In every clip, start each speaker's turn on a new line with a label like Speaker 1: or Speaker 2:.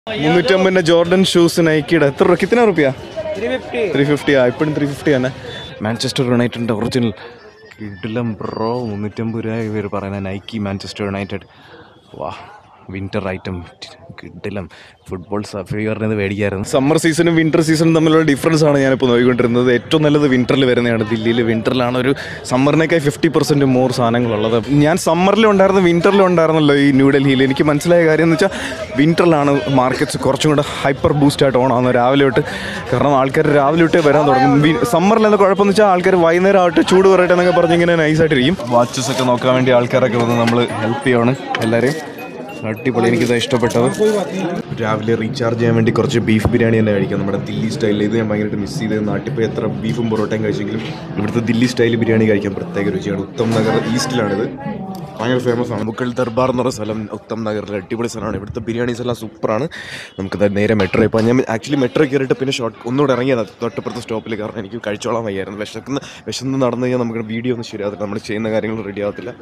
Speaker 1: മുന്നൂറ്റമ്പതിൻ്റെ Jordan shoes നൈക്കിയുടെ എത്ര രൂപ കിത്തന റുപ്യ ത്രീ ഫിഫ്റ്റി ആ ഇപ്പോഴും ത്രീ ഫിഫ്റ്റി തന്നെ മാഞ്ചസ്റ്റർ യുണൈറ്റഡിൻ്റെ ഒറിജിനൽ കിടിലം ബ്രോ മുന്നൂറ്റമ്പത് രൂപ ഇവർ പറയുന്ന നൈക്കി മാഞ്ചസ്റ്റർ യുണൈറ്റഡ് വാ വിൻ്റർ ഐറ്റം കിടിലം ഫുട്ബോൾ ഫേവറിന് മേടിക്കായിരുന്നു സമ്മർ സീസണും വിൻ്റർ സീസണും തമ്മിലുള്ള ഡിഫറൻസ് ആണ് ഞാനിപ്പോൾ നോക്കിക്കൊണ്ടിരുന്നത് ഏറ്റവും നല്ലത് വിൻ്ററിൽ വരുന്നതാണ് ദില്ലിയിൽ വിൻ്ററിലാണ് ഒരു സമ്മറിനേക്കാൾ ഫിഫ്റ്റി പെർസെൻറ്റ് മോർ സാധനങ്ങളുള്ളത് ഞാൻ സമ്മറിലും ഉണ്ടായിരുന്നു വിൻ്ററിലും ഉണ്ടായിരുന്നല്ലോ ഈ ന്യൂഡൽഹിയിൽ എനിക്ക് മനസ്സിലായ കാര്യം എന്ന് വെച്ചാൽ വിൻ്ററിലാണ് മാർക്കറ്റ്സ് കുറച്ചും കൂടെ ഹൈപ്പർ ബൂസ്റ്റ് ആയിട്ട് ഓണാകുന്നത് രാവിലെ തൊട്ട് കാരണം ആൾക്കാർ രാവിലെ തൊട്ടേ വരാൻ തുടങ്ങും സമ്മറിൽ എന്താ കുഴപ്പമെന്ന് വെച്ചാൽ ആൾക്കാർ വൈകുന്നേരം ആവട്ടെ ചൂട് പറയട്ടെ എന്നൊക്കെ പറഞ്ഞ് ഇങ്ങനെ നൈസായിട്ടിരിക്കും വാച്ചസ് ഒക്കെ നോക്കാൻ വേണ്ടി ആൾക്കാരൊക്കെ വന്ന് നമ്മൾ ഹെൽപ്പ് ചെയ്യാണ് എല്ലാവരെയും അടിപൊളി എനിക്കിത് ഇഷ്ടപ്പെട്ടത് രാവിലെ റീചാർജ് ചെയ്യാൻ വേണ്ടി കുറച്ച് ബീഫ് ബിരിയാണി തന്നെ കഴിക്കാം നമ്മുടെ ദില്ലി സ്റ്റൈലിൽ ഇത് ഞാൻ ഭയങ്കരമായിട്ട് മിസ് ചെയ്ത് നാട്ടിൽ പോയി എത്ര ബീഫും പൊറോട്ടയും കഴിച്ചെങ്കിലും ഇവിടുത്തെ ദില്ലി സ്റ്റൈൽ ബിരിയാണി കഴിക്കാൻ പ്രത്യേക രുചിയാണ് ഉത്തം നഗർ ഈസ്റ്റിലാണിത് ഭയങ്കര ഫേമസ് ആണ് മുക്കൾ ദർബാർ എന്ന് പറയുന്ന സ്ഥലം ഉത്തം നഗറിൽ അടിപൊളി സ്ഥലമാണ് ഇവിടുത്തെ ബിരിയാണീസ് എല്ലാം സൂപ്പറാണ് നമുക്കത് നേരെ മെട്രോ ഇപ്പോൾ ഞാൻ ആക്ച്വലി മെട്രോ കയറിയിട്ട് പിന്നെ ഷോർട്ട് ഒന്നുകൂടെ ഇറങ്ങിയത് തൊട്ടപ്പുറത്തെ സ്റ്റോപ്പിൽ കാരണം എനിക്ക് കഴിച്ചോളാൻ വയ്യായിരുന്നു വിശക്കുന്ന വിശന്ന് നടന്നു കഴിഞ്ഞാൽ നമുക്ക് വീഡിയോ ഒന്നും ശരിയാകത്തില്ല നമ്മൾ ചെയ്യുന്ന കാര്യങ്ങൾ റെഡി ആകത്തില്ല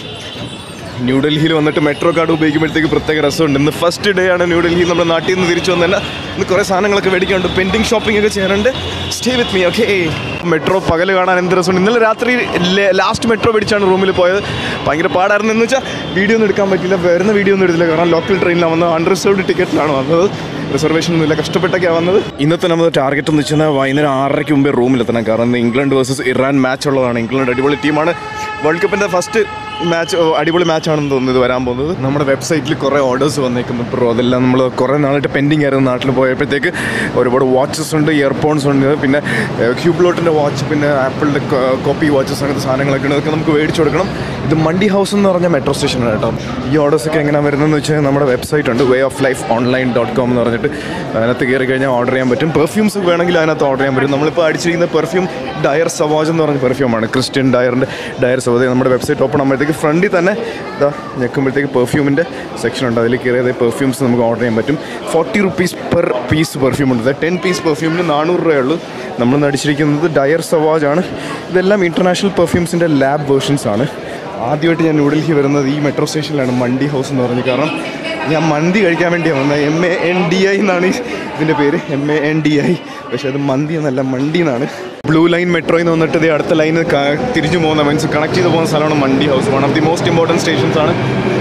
Speaker 1: ന്യൂഡൽഹിയിൽ വന്നിട്ട് മെട്രോ കാർഡ് ഉപയോഗിക്കുമ്പോഴത്തേക്ക് പ്രത്യേക രസമുണ്ട് ഇന്ന് ഫസ്റ്റ് ഡേ ആണ് ന്യൂഡൽഹിയിൽ നമ്മുടെ നാട്ടിൽ നിന്ന് തിരിച്ചു വന്നല്ല ഇന്ന് കുറേ സാധനങ്ങളൊക്കെ മേടിക്കാനുണ്ട് പെൻഡിങ് ഷോപ്പിംഗ് ഒക്കെ ചെയ്യാനുണ്ട് stay with me okay metro പകൽ കാണാൻ എന്ത് രസമുണ്ട് ഇന്നലെ രാത്രി ലാസ്റ്റ് മെട്രോ പിടിച്ചാണ് റൂമിൽ പോയത് ഭയങ്കര പാടായിരുന്നു എന്ന് വെച്ചാൽ വീഡിയോ ഒന്നും എടുക്കാൻ പറ്റില്ല വരുന്ന വീഡിയോ ഒന്നും എടുത്തില്ല കാരണം ലോക്കൽ ട്രെയിനിലാണ് വന്നത് അൺറിസർവ്ഡ് ടിക്കറ്റിലാണ് വന്നത് റിസർവേഷൻ ഒന്നുമില്ല കഷ്ടപ്പെട്ടൊക്കെയാണ് വന്നത് ഇന്നത്തെ നമ്മുടെ ടാർഗറ്റ് എന്ന് വെച്ചാൽ വൈകുന്നേരം ആറരയ്ക്ക് മുമ്പേ റൂമിലെത്തണം കാരണം ഇന്ന് ഇംഗ്ലണ്ട് വേഴ്സസ് ഇറാൻ മാച്ച് ഉള്ളതാണ് ഇംഗ്ലണ്ട് അടിപൊളി ടീമാണ് വേൾഡ് കപ്പിൻ്റെ ഫസ്റ്റ് മാച്ച് അടിപൊളി മാച്ചാണെന്ന് തോന്നുന്നു ഇത് വരാൻ പോകുന്നത് നമ്മുടെ വെബ്സൈറ്റിൽ കുറേ ഓർഡേഴ്സ് വന്നേക്കുന്നു ഇപ്പോൾ അതെല്ലാം നമ്മൾ കുറേ നാളായിട്ട് പെൻഡിങ് ആയിരുന്നു നാട്ടിൽ പോയപ്പോഴത്തേക്ക് ഒരുപാട് വാച്ചസ് ഉണ്ട് ഇയർഫോൺസ് ഉണ്ട് പിന്നെ ക്യൂബ്ലോട്ടിൻ്റെ വാച്ച് പിന്നെ ആപ്പിളിൻ്റെ കോപ്പി വാച്ചസ് അങ്ങനത്തെ സാധനങ്ങളൊക്കെ ഉണ്ട് അതൊക്കെ നമുക്ക് മേടിച്ചു കൊടുക്കണം ഇത് മണ്ടി ഹൗസ് എന്ന് പറഞ്ഞ മെട്രോ സ്റ്റേഷനാണ് കേട്ടോ ഈ ഓർഡേഴ്സ് ഒക്കെ എങ്ങനെയാണ് വരുന്നതെന്ന് വെച്ചാൽ നമ്മുടെ വെബ്സൈറ്റ് ഉണ്ട് way of life online dot com എന്ന് പറഞ്ഞിട്ട് അതിനകത്ത് കയറി കഴിഞ്ഞാൽ ഓർഡർ ചെയ്യാൻ പറ്റും പെർഫ്യൂംസ് വേണമെങ്കിൽ അതിനകത്ത് ഓർഡർ ചെയ്യാൻ പറ്റും നമ്മളിപ്പോൾ അടിച്ചിരിക്കുന്ന പെർഫ്യൂം ഡയർ സവാജ് എന്ന് പറഞ്ഞ പെർഫ്യൂമാണ് ക്രിസ്ത്യൻ ഡയറിൻ്റെ ഡയർ സവാജ് നമ്മുടെ വെബ്സൈറ്റ് ഓപ്പൺ ആകുമ്പോഴത്തേക്ക് ഫ്രണ്ടിൽ തന്നെ ഇതാ ഞെക്കുമ്പോഴത്തേക്ക് പെർഫ്യൂമിൻ്റെ സെക്ഷൻ ഉണ്ട് അതിൽ കയറിയത് പെർഫ്യൂംസ് നമുക്ക് ഓർഡർ ചെയ്യാൻ പറ്റും forty rupees per piece perfume ഉണ്ട് ടെൻ പീസ് പെർഫ്യൂമിന് നാനൂറ് രൂപയുള്ളൂ നമ്മൾ നടിച്ചിരിക്കുന്നത് ഡയർ സവാജ് ആണ് ഇതെല്ലാം ഇൻ്റർനാഷണൽ പെർഫ്യൂംസിൻ്റെ ലാബ് വേർഷൻസ് ആണ് ആദ്യമായിട്ട് ഞാൻ ന്യൂഡൽഹി വരുന്നത് ഈ മെട്രോ സ്റ്റേഷനിലാണ് മണ്ടി ഹൗസ് എന്ന് പറഞ്ഞത് കാരണം ഞാൻ മന്തി കഴിക്കാൻ വേണ്ടിയാണ് വന്നത് M A N D I എന്നാണ് ഈ ഇതിൻ്റെ പേര് M A N D I പക്ഷേ അത് മന്തി എന്നല്ല മണ്ടി എന്നാണ് ബ്ലൂ ലൈൻ മെട്രോയിൽ നിന്ന് വന്നിട്ട് ദേ അടുത്ത ലൈന് തിരിച്ചു പോകുന്ന മീൻസ് കണക്ട് ചെയ്ത് പോകുന്ന സ്ഥലമാണ് Mandi house one of the most important stations ആണ്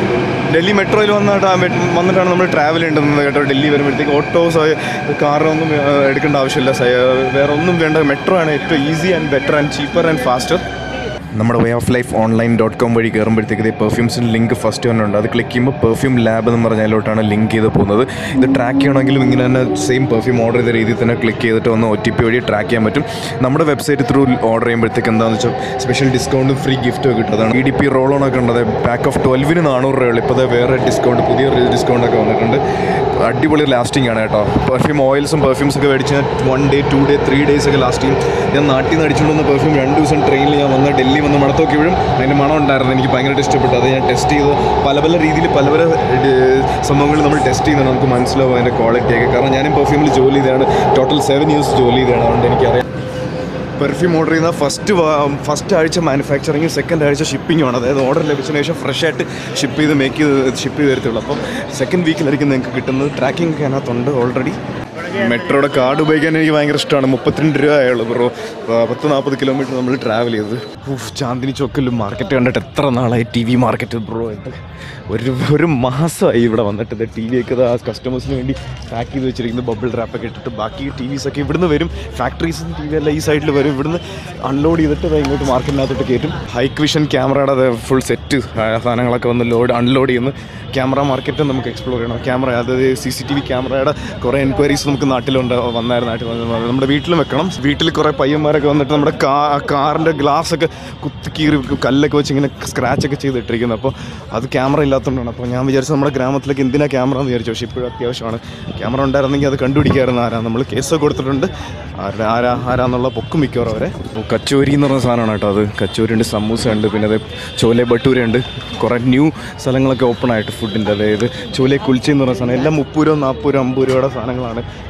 Speaker 1: ഡൽഹി മെട്രോയിൽ വന്നിട്ട് ആ met- വന്നിട്ടാണ് നമ്മൾ ട്രാവൽ ചെയ്യേണ്ടത് കേട്ടോ ഡൽഹി വരുമ്പോഴത്തേക്ക് ഓട്ടോസ് കാറൊന്നും എടുക്കേണ്ട ആവശ്യമില്ല സ- വേറെ ഒന്നും വേണ്ട മെട്രോ ആണ് ഏറ്റവും easy and better and cheaper and faster നമ്മുടെ way of life online dot com വഴി കയറുമ്പോഴത്തേക്ക് ഇത് പെർഫ്യൂംസിന് ലിങ്ക് ഫസ്റ്റ് തന്നെ ഉണ്ട് അത് ക്ലിക്ക് ചെയ്യുമ്പോൾ പെർഫ്യൂം ലാബ് എന്ന് പറഞ്ഞതിലോട്ടാണ് ലിങ്ക് ചെയ്ത് പോകുന്നത് ഇത് ട്രാക്ക് ചെയ്യണമെങ്കിലും ഇങ്ങനെ തന്നെ സെയിം പെർഫ്യൂം ഓർഡർ ചെയ്ത രീതിയിൽ തന്നെ ക്ലിക്ക് ചെയ്തിട്ട് ഒന്ന് ഒ ടി പി വഴി ട്രാക്ക് ചെയ്യാൻ പറ്റും നമ്മുടെ വെബ്സൈറ്റ് ത്രൂ ഓർഡർ ചെയ്യുമ്പോഴത്തേക്ക് എന്താണെന്ന് വെച്ചാൽ സ്പെഷ്യൽ ഡിസ്കൗണ്ടും ഫ്രീ ഗിഫ്റ്റും ഒക്കെ കിട്ടും അതാണ് E D P roll on ഒക്കെ ഉണ്ട് പാക്ക് ഓഫ് ട്വൽവിന് നാനൂറ് രൂപയുള്ളൂ ഇപ്പോൾ വേറെ ഡിസ്കൗണ്ട് പുതിയ ഡിസ്കൗണ്ട് ഒക്കെ വന്നിട്ടുണ്ട് അടിപൊളി ലാസ്റ്റിംഗ് ആണ് കേട്ടോ പെർഫ്യൂം ഓയിൽസും പെർഫ്യൂംസ് ഒക്കെ മേടിച്ച് one day two day three days ഒക്കെ ലാസ്റ്റ് ചെയ്യും ഞാൻ നാട്ടിൽ നിന്ന് അടിച്ചുകൊണ്ട് വന്ന പെർഫ്യൂം രണ്ട് ദിവസം ട്രെയിനിൽ ഞാൻ വന്ന് ഡൽഹി വന്ന് മണത്തോക്കി വീഴും അതിൻ്റെ മണം ഉണ്ടായിരുന്നു എനിക്ക് ഭയങ്കരമായിട്ട് ഇഷ്ടപ്പെട്ടു അത് ഞാൻ ടെസ്റ്റ് ചെയ്തു പല പല രീതിയിൽ പല പല സംഭവങ്ങൾ നമ്മൾ ടെസ്റ്റ് ചെയ്യുന്നത് നമുക്ക് മനസ്സിലാവും അതിൻ്റെ ക്വാളിറ്റി ഒക്കെ കാരണം ഞാനും പെർഫ്യൂമിൽ ജോലി ചെയ്തതാണ് ടോട്ടൽ സെവൻ ഇയേഴ്സ് ജോലി ചെയ്തതാണ് അതുകൊണ്ട് എനിക്കറിയാം പെർഫ്യൂം ഓർഡർ ചെയ്യുന്ന ഫസ്റ്റ് ഫസ്റ്റ് ആഴ്ച മാനുഫാക്ചറിങ്ങും സെക്കൻഡ് ആഴ്ച ഷിപ്പിംഗും ആണ് അതായത് ഓർഡർ ലഭിച്ചതിന് ശേഷം ഫ്രഷ് ആയിട്ട് ഷിപ്പ് ചെയ്ത് മേക്ക് ചെയ്ത് ഷിപ്പ് ചെയ്ത് തരത്തുള്ളൂ അപ്പം സെക്കൻഡ് വീക്കിലായിരിക്കും നിങ്ങൾക്ക് കിട്ടുന്നത് ട്രാക്കിംഗ് ഒക്കെ അതിനകത്തുണ്ട് ഓൾറെഡി മെട്രോയുടെ കാർഡ് ഉപയോഗിക്കാൻ എനിക്ക് ഭയങ്കര ഇഷ്ടമാണ് മുപ്പത്തിരണ്ട് രൂപ ആയുള്ളൂ ബ്രോ പത്ത് നാൽപ്പത് കിലോമീറ്റർ നമ്മൾ ട്രാവൽ ചെയ്തത് ഉഫ്, ചാന്ദിനി ചോക്കിലും മാർക്കറ്റ് കണ്ടിട്ട് എത്ര നാളായി ടി വി മാർക്കറ്റ് ബ്രോ ഇത് ഒരു ഒരു മാസമായി ഇവിടെ വന്നിട്ട് ഇത് ടി വി ഒക്കെ ആ കസ്റ്റമേഴ്സിന് വേണ്ടി പാക്ക് ചെയ്ത് വെച്ചിരിക്കുന്നത് ബബിൾ റാപ്പൊക്കെ ഇട്ടിട്ട് ബാക്കി ടി വിസ് ഒക്കെ ഇവിടുന്ന് വരും ഫാക്ടറീസും ടി വി എല്ലാം ഈ സൈഡിൽ വരും ഇവിടുന്ന് അൺലോഡ് ചെയ്തിട്ട് ദേ ഇങ്ങോട്ട് മാർക്കറ്റിനകത്തോട്ട് കയറ്റും ഹൈക്ക് വിഷൻ ക്യാമറയുടെ ഫുൾ സെറ്റ് സാധനങ്ങളൊക്കെ വന്ന് ലോഡ് അൺലോഡ് ചെയ്യുന്നു ക്യാമറ മാർക്കറ്റ് നമുക്ക് എക്സ്പ്ലോർ ചെയ്യണം ക്യാമറ അതായത് സി സി ടി വി ക്യാമറയുടെ കുറേ എൻക്വയറീസ് നമുക്ക് നാട്ടിലുണ്ട് വന്നായിരുന്നു നാട്ടിൽ വന്ന് നമ്മുടെ വീട്ടിലും വെക്കണം വീട്ടിൽ കുറേ പയ്യന്മാരൊക്കെ വന്നിട്ട് നമ്മുടെ കാ കാറിൻ്റെ ഗ്ലാസ് ഒക്കെ കുത്തി കീറി കല്ലൊക്കെ വെച്ച് ഇങ്ങനെ സ്ക്രാച്ച് ഒക്കെ ചെയ്തിട്ടിരിക്കുന്നത് അപ്പോൾ അത് ക്യാമറ ഇല്ലാത്തതുകൊണ്ടാണ് അപ്പോൾ ഞാൻ വിചാരിച്ചു നമ്മുടെ ഗ്രാമത്തിലേക്ക് എന്തിനാ ക്യാമറ എന്ന് വിചാരിച്ചു പക്ഷേ ഇപ്പോഴും അത്യാവശ്യമാണ് ക്യാമറ ഉണ്ടായിരുന്നെങ്കിൽ അത് കണ്ടുപിടിക്കായിരുന്നു ആരാ നമ്മൾ കേസ് കൊടുത്തിട്ടുണ്ട് ആരുടെ ആരാ ആരാന്നുള്ള പൊക്കും മിക്കവാറും അവരെ അപ്പോൾ കച്ചോരി എന്ന് പറഞ്ഞ സാധനമാണ് കേട്ടോ അത് കച്ചോരി ഉണ്ട് സമൂസ ഉണ്ട് പിന്നെ അത് ചോലെ ഭട്ടൂര ഉണ്ട് കുറേ ന്യൂ സ്ഥലങ്ങളൊക്കെ ഓപ്പൺ ആയിട്ട് ഫുഡിൻ്റെ അതായത് ചോലെ കുൽച്ചി എന്ന് പറഞ്ഞ സാധനം എല്ലാം മുപ്പത് രൂപ നാൽപ്പത് രൂപ അമ്പത് രൂപയുടെ സാധനങ്ങളാണ്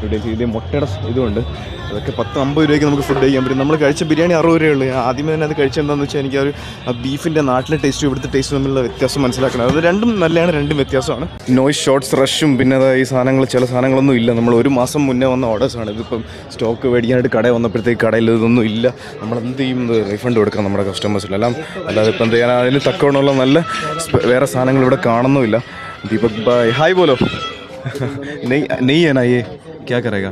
Speaker 1: ഇവിടെ ഇത് മുട്ടയുടെ ഇതുണ്ട് അതൊക്കെ പത്ത് അമ്പത് രൂപയ്ക്ക് നമുക്ക് ഫുഡ് കഴിക്കാൻ പറ്റും നമ്മൾ കഴിച്ച ബിരിയാണി അറുപത് രൂപയുള്ളൂ ഞാൻ ആദ്യമേ തന്നെ അത് കഴിച്ചെന്താണെന്ന് വെച്ചാൽ എനിക്ക് ആ ഒരു ആ ബീഫിൻ്റെ നാട്ടിലെ ടേസ്റ്റും ഇവിടുത്തെ ടേസ്റ്റും തമ്മിലുള്ള വ്യത്യാസം മനസ്സിലാക്കണം അത് രണ്ടും നല്ലതാണ് രണ്ടും വ്യത്യാസമാണ് നോയ്സ് ഷോർട്സ് റഷും പിന്നെ അതാ ഈ സാധനങ്ങൾ ചില സാധനങ്ങളൊന്നും ഇല്ല നമ്മൾ ഒരു മാസം മുന്നേ വന്ന ഓർഡേഴ്സാണ് ഇതിപ്പം സ്റ്റോക്ക് മേടിക്കാനായിട്ട് കടയിൽ വന്നപ്പോഴത്തേക്ക് കടയിൽ ഇതൊന്നും ഇല്ല നമ്മൾ എന്ത് ചെയ്യും റീഫണ്ട് കൊടുക്കാം നമ്മുടെ കസ്റ്റമേഴ്സിന് എല്ലാം അല്ലാതെ ഇപ്പം എന്ത് ചെയ്യാൻ അതിന് തക്കവണ്ണമുള്ള നല്ല സ്പെ- വേറെ സാധനങ്ങൾ ഇവിടെ കാണുന്നുമില്ല ദീപക് ഭായ് ഹായ് ബോലോ നെയ് നെയ് ആണ് ये क्या करेगा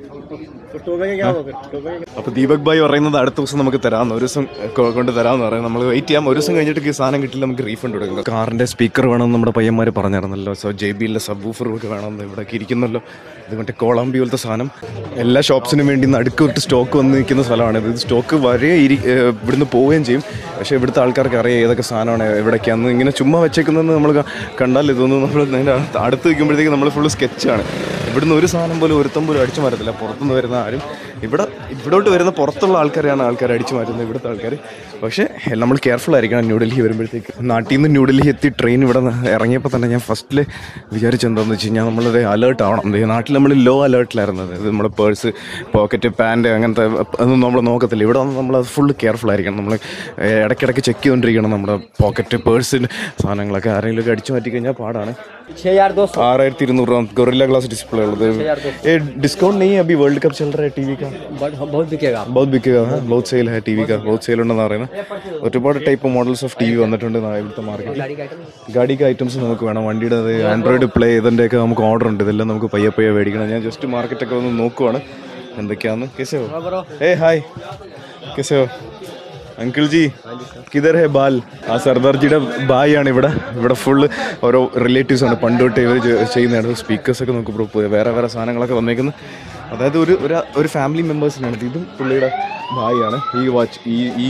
Speaker 1: അപ്പോൾ ദീപക് ഭായ് പറയുന്നത് അടുത്ത ദിവസം നമുക്ക് തരാമെന്ന് ഒരു ദിവസം കൊ- കൊണ്ട് തരാമെന്ന് പറയും നമ്മൾ വെയിറ്റ് ചെയ്യാം ഒരു ദിവസം കഴിഞ്ഞിട്ട് ഈ സാധനം കിട്ടില്ല നമുക്ക് റീഫണ്ട് കൊടുക്കും കാറിൻ്റെ സ്പീക്കർ വേണമെന്ന് നമ്മുടെ പയ്യന്മാർ പറഞ്ഞിരുന്നല്ലോ സോ ജെ ബിയിലെ സബ് വൂഫർ ഒക്കെ വേണമെന്ന് ഇവിടെയൊക്കെ ഇരിക്കുന്നല്ലോ ഇത് മറ്റേ കോളാമ്പി പോലത്തെ സാധനം എല്ലാ ഷോപ്സിനും വേണ്ടി നടുക്ക് വിട്ട് സ്റ്റോക്ക് വന്ന് നിൽക്കുന്ന സ്ഥലമാണ് ഇത് സ്റ്റോക്ക് വരെ ഇരി ഏഹ് ഇവിടുന്ന് പോവുകയും ചെയ്യും പക്ഷേ ഇവിടുത്തെ ആൾക്കാർക്ക് അറിയാം ഏതൊക്കെ സാധനമാണ് എവിടേക്കാന്ന് ഇങ്ങനെ ചുമ്മാ വെച്ചേക്കുന്നതെന്ന് നമ്മൾ ക- കണ്ടാൽ ഇതൊന്നും നമ്മൾ അതിൻ്റെ അടുത്ത് അടുത്ത് നിൽക്കുമ്പോഴത്തേക്ക് നമ്മൾ ഫുള്ള് സ്കെച്ചാണ് ഇവിടുന്ന് ഒരു സാധനം പോലും ഒരുത്തം പോലും അടിച്ചു മാറ്റത്തില്ല പുറത്തുനിന്ന് വരുന്ന ആരും ഇവിടെ ഇവിടോട്ട് വരുന്ന പുറത്തുള്ള ആൾക്കാരെയാണ് ആൾക്കാർ അടിച്ചു മാറ്റുന്നത് ഇവിടുത്തെ ആൾക്കാർ പക്ഷേ നമ്മൾ കെയർഫുൾ ആയിരിക്കണം ന്യൂഡൽഹി വരുമ്പോഴത്തേക്ക് നാട്ടിൽ നിന്ന് ന്യൂഡൽഹി എത്തി ട്രെയിൻ ഇവിടെ നിന്ന് ഇറങ്ങിയപ്പോൾ തന്നെ ഞാൻ ഫസ്റ്റിൽ വിചാരിച്ചെന്താണെന്ന് വെച്ച് കഴിഞ്ഞാൽ നമ്മളത് അലേർട്ട് ആവണം ദേ നാട്ടിൽ നമ്മൾ ലോ അലേർട്ടിലായിരുന്നു ഇത് നമ്മുടെ പേഴ്സ് പോക്കറ്റ് പാൻറ് അങ്ങനത്തെ അതൊന്നും നമ്മൾ നോക്കത്തില്ല ഇവിടെ വന്ന് നമ്മൾ അത് ഫുള്ള് കെയർഫുൾ ആയിരിക്കണം നമ്മൾ ഇടയ്ക്കിടയ്ക്ക് ചെക്ക് ചെയ്തുകൊണ്ടിരിക്കണം നമ്മുടെ പോക്കറ്റ് പേഴ്സിന് സാധനങ്ങളൊക്കെ ആരെങ്കിലും അടിച്ചു മാറ്റി കഴിഞ്ഞാൽ പാടാണ്
Speaker 2: छः हजार दो सौ
Speaker 1: ആറായിരത്തി ഇരുന്നൂറ് രൂപ ഗൊറില്ല ഗ്ലാസ് ഡിസ്പ്ലേ ഉള്ളത് ये डिस्काउंट नहीं है अभी वर्ल्ड कप चल रहा है टीवी का
Speaker 2: बहुत बिकेगा
Speaker 1: बहुत बिकेगा हाँ बहुत सेल है ടി വി का बहुत സെയിൽ ഉണ്ടെന്ന് പറയുന്നത് ഒരുപാട് type models of T V വന്നിട്ടുണ്ട് നാ- ഇവിടുത്തെ മാർക്കറ്റിൽ
Speaker 2: गाड़ी का आइटम
Speaker 1: ഗാഡിക്ക് ഐറ്റംസ് നമുക്ക് വേണം വണ്ടിയുടെ അത് ആൻഡ്രോയിഡ് പ്ലേ ഇതിൻ്റെയൊക്കെ നമുക്ക് ഓർഡർ ഉണ്ട് ഇതെല്ലാം നമുക്ക് പയ്യെ പയ്യെ മേടിക്കണം ഞാൻ ജസ്റ്റ് മാർക്കറ്റൊക്കെ ഒന്ന് നോക്കുവാണ് എന്തൊക്കെയാന്ന് കേസോ ഏ ഹായ് കേസോ അങ്കിൾ ജി കിതർ ഹെ ബാൽ ആ സർദാർജിയുടെ ബായ് ആണ് ഇവിടെ ഇവിടെ ഫുള്ള് ഓരോ റിലേറ്റീവ്സ് ആണ് പണ്ട് തൊട്ട് ഇവർ ചെയ്യുന്നതാണ് സ്പീക്കേഴ്സ് ഒക്കെ നമുക്ക് ഇപ്പോൾ വേറെ വേറെ സാധനങ്ങളൊക്കെ വന്നേക്കുന്നത് അതായത് ഒരു ഒരു ഒരു ഫാമിലി മെമ്പേഴ്സിനാണ് ഇതും പുള്ളിയുടെ ഭായിയാണ് ഈ വാച്ച് ഈ ഈ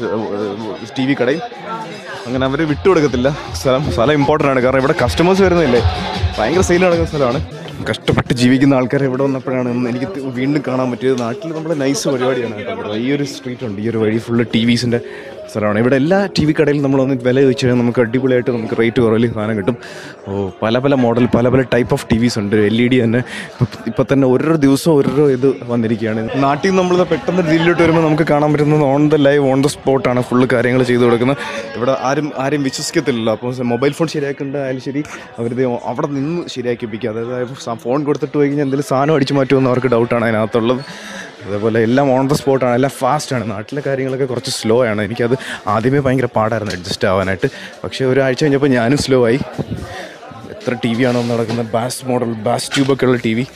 Speaker 1: ടി വി കടയും അങ്ങനെ അവർ വിട്ടുകൊടുക്കത്തില്ല സ്ഥലം സ്ഥലം ഇമ്പോർട്ടൻ്റ് ആണ് കാരണം ഇവിടെ കസ്റ്റമേഴ്സ് വരുന്നില്ലേ ഭയങ്കര സെയിൽ നടക്കുന്ന സ്ഥലമാണ് കഷ്ടപ്പെട്ട് ജീവിക്കുന്ന ആൾക്കാർ ഇവിടെ വന്നപ്പോഴാണ് ഒന്ന് എനിക്ക് തി- വീണ്ടും കാണാൻ പറ്റിയത് നാട്ടിൽ നമ്മുടെ നൈസ് പരിപാടിയാണ് കേട്ടോ ഇവിടെ. ഈ ഒരു സ്ട്രീറ്റ് ഉണ്ട് ഈ ഒരു വഴി ഫുള്ള് ടി വിസിൻ്റെ സ്ഥലമാണ് ഇവിടെ എല്ലാ ടി വി കടയിലും നമ്മളൊന്ന് വില ചോദിച്ചു കഴിഞ്ഞാൽ നമുക്ക് അടിപൊളിയായിട്ട് നമുക്ക് റേറ്റ് കുറവിൽ സാധനം കിട്ടും ഓ പല പല മോഡൽ പല പല ടൈപ്പ് ഓഫ് ടി വിസ് ഉണ്ട് എൽ ഇ ഡി തന്നെ ഇപ്പം തന്നെ ഓരോരോ ദിവസവും ഓരോരോ ഇത് വന്നിരിക്കുകയാണ് നാട്ടിൽ നിന്ന് നമ്മൾ പെട്ടെന്ന് ദില്ലിലോട്ട് വരുമ്പോൾ നമുക്ക് കാണാൻ പറ്റുന്നത് on the live on the സ്പോട്ടാണ് ഫുള്ള് കാര്യങ്ങൾ ചെയ്തു കൊടുക്കുന്നത് ഇവിടെ ആരും ആരും വിശ്വസിക്കത്തില്ലല്ലോ അപ്പോൾ മൊബൈൽ ഫോൺ ശരിയാക്കേണ്ടതായാലും ശരി അവരിത് അവിടെ നിന്ന് ശരിയാക്കിപ്പിക്കുക അതായത് സ- ഫോൺ കൊടുത്തിട്ട് പോയി കഴിഞ്ഞാൽ എന്തെങ്കിലും സാധനം അടിച്ചു മാറ്റുമെന്ന് അവർക്ക് ഡൗട്ടാണ് അതിനകത്തുള്ളത് അതേപോലെ എല്ലാം ഓൺ ദ സ്പോട്ടാണ് എല്ലാം ഫാസ്റ്റാണ് നാട്ടിലെ കാര്യങ്ങളൊക്കെ കുറച്ച് സ്ലോ ആണ് എനിക്കത് ആദ്യമേ ഭയങ്കര പാടായിരുന്നു അഡ്ജസ്റ്റ് ആവാനായിട്ട് പക്ഷേ ഒരാഴ്ച കഴിഞ്ഞപ്പോൾ ഞാനും സ്ലോ ആയി എത്ര ടി വി ആണോ നടക്കുന്നത് ബാസ് മോഡൽ ബാസ് ട്യൂബൊക്കെ ഉള്ള ടി വി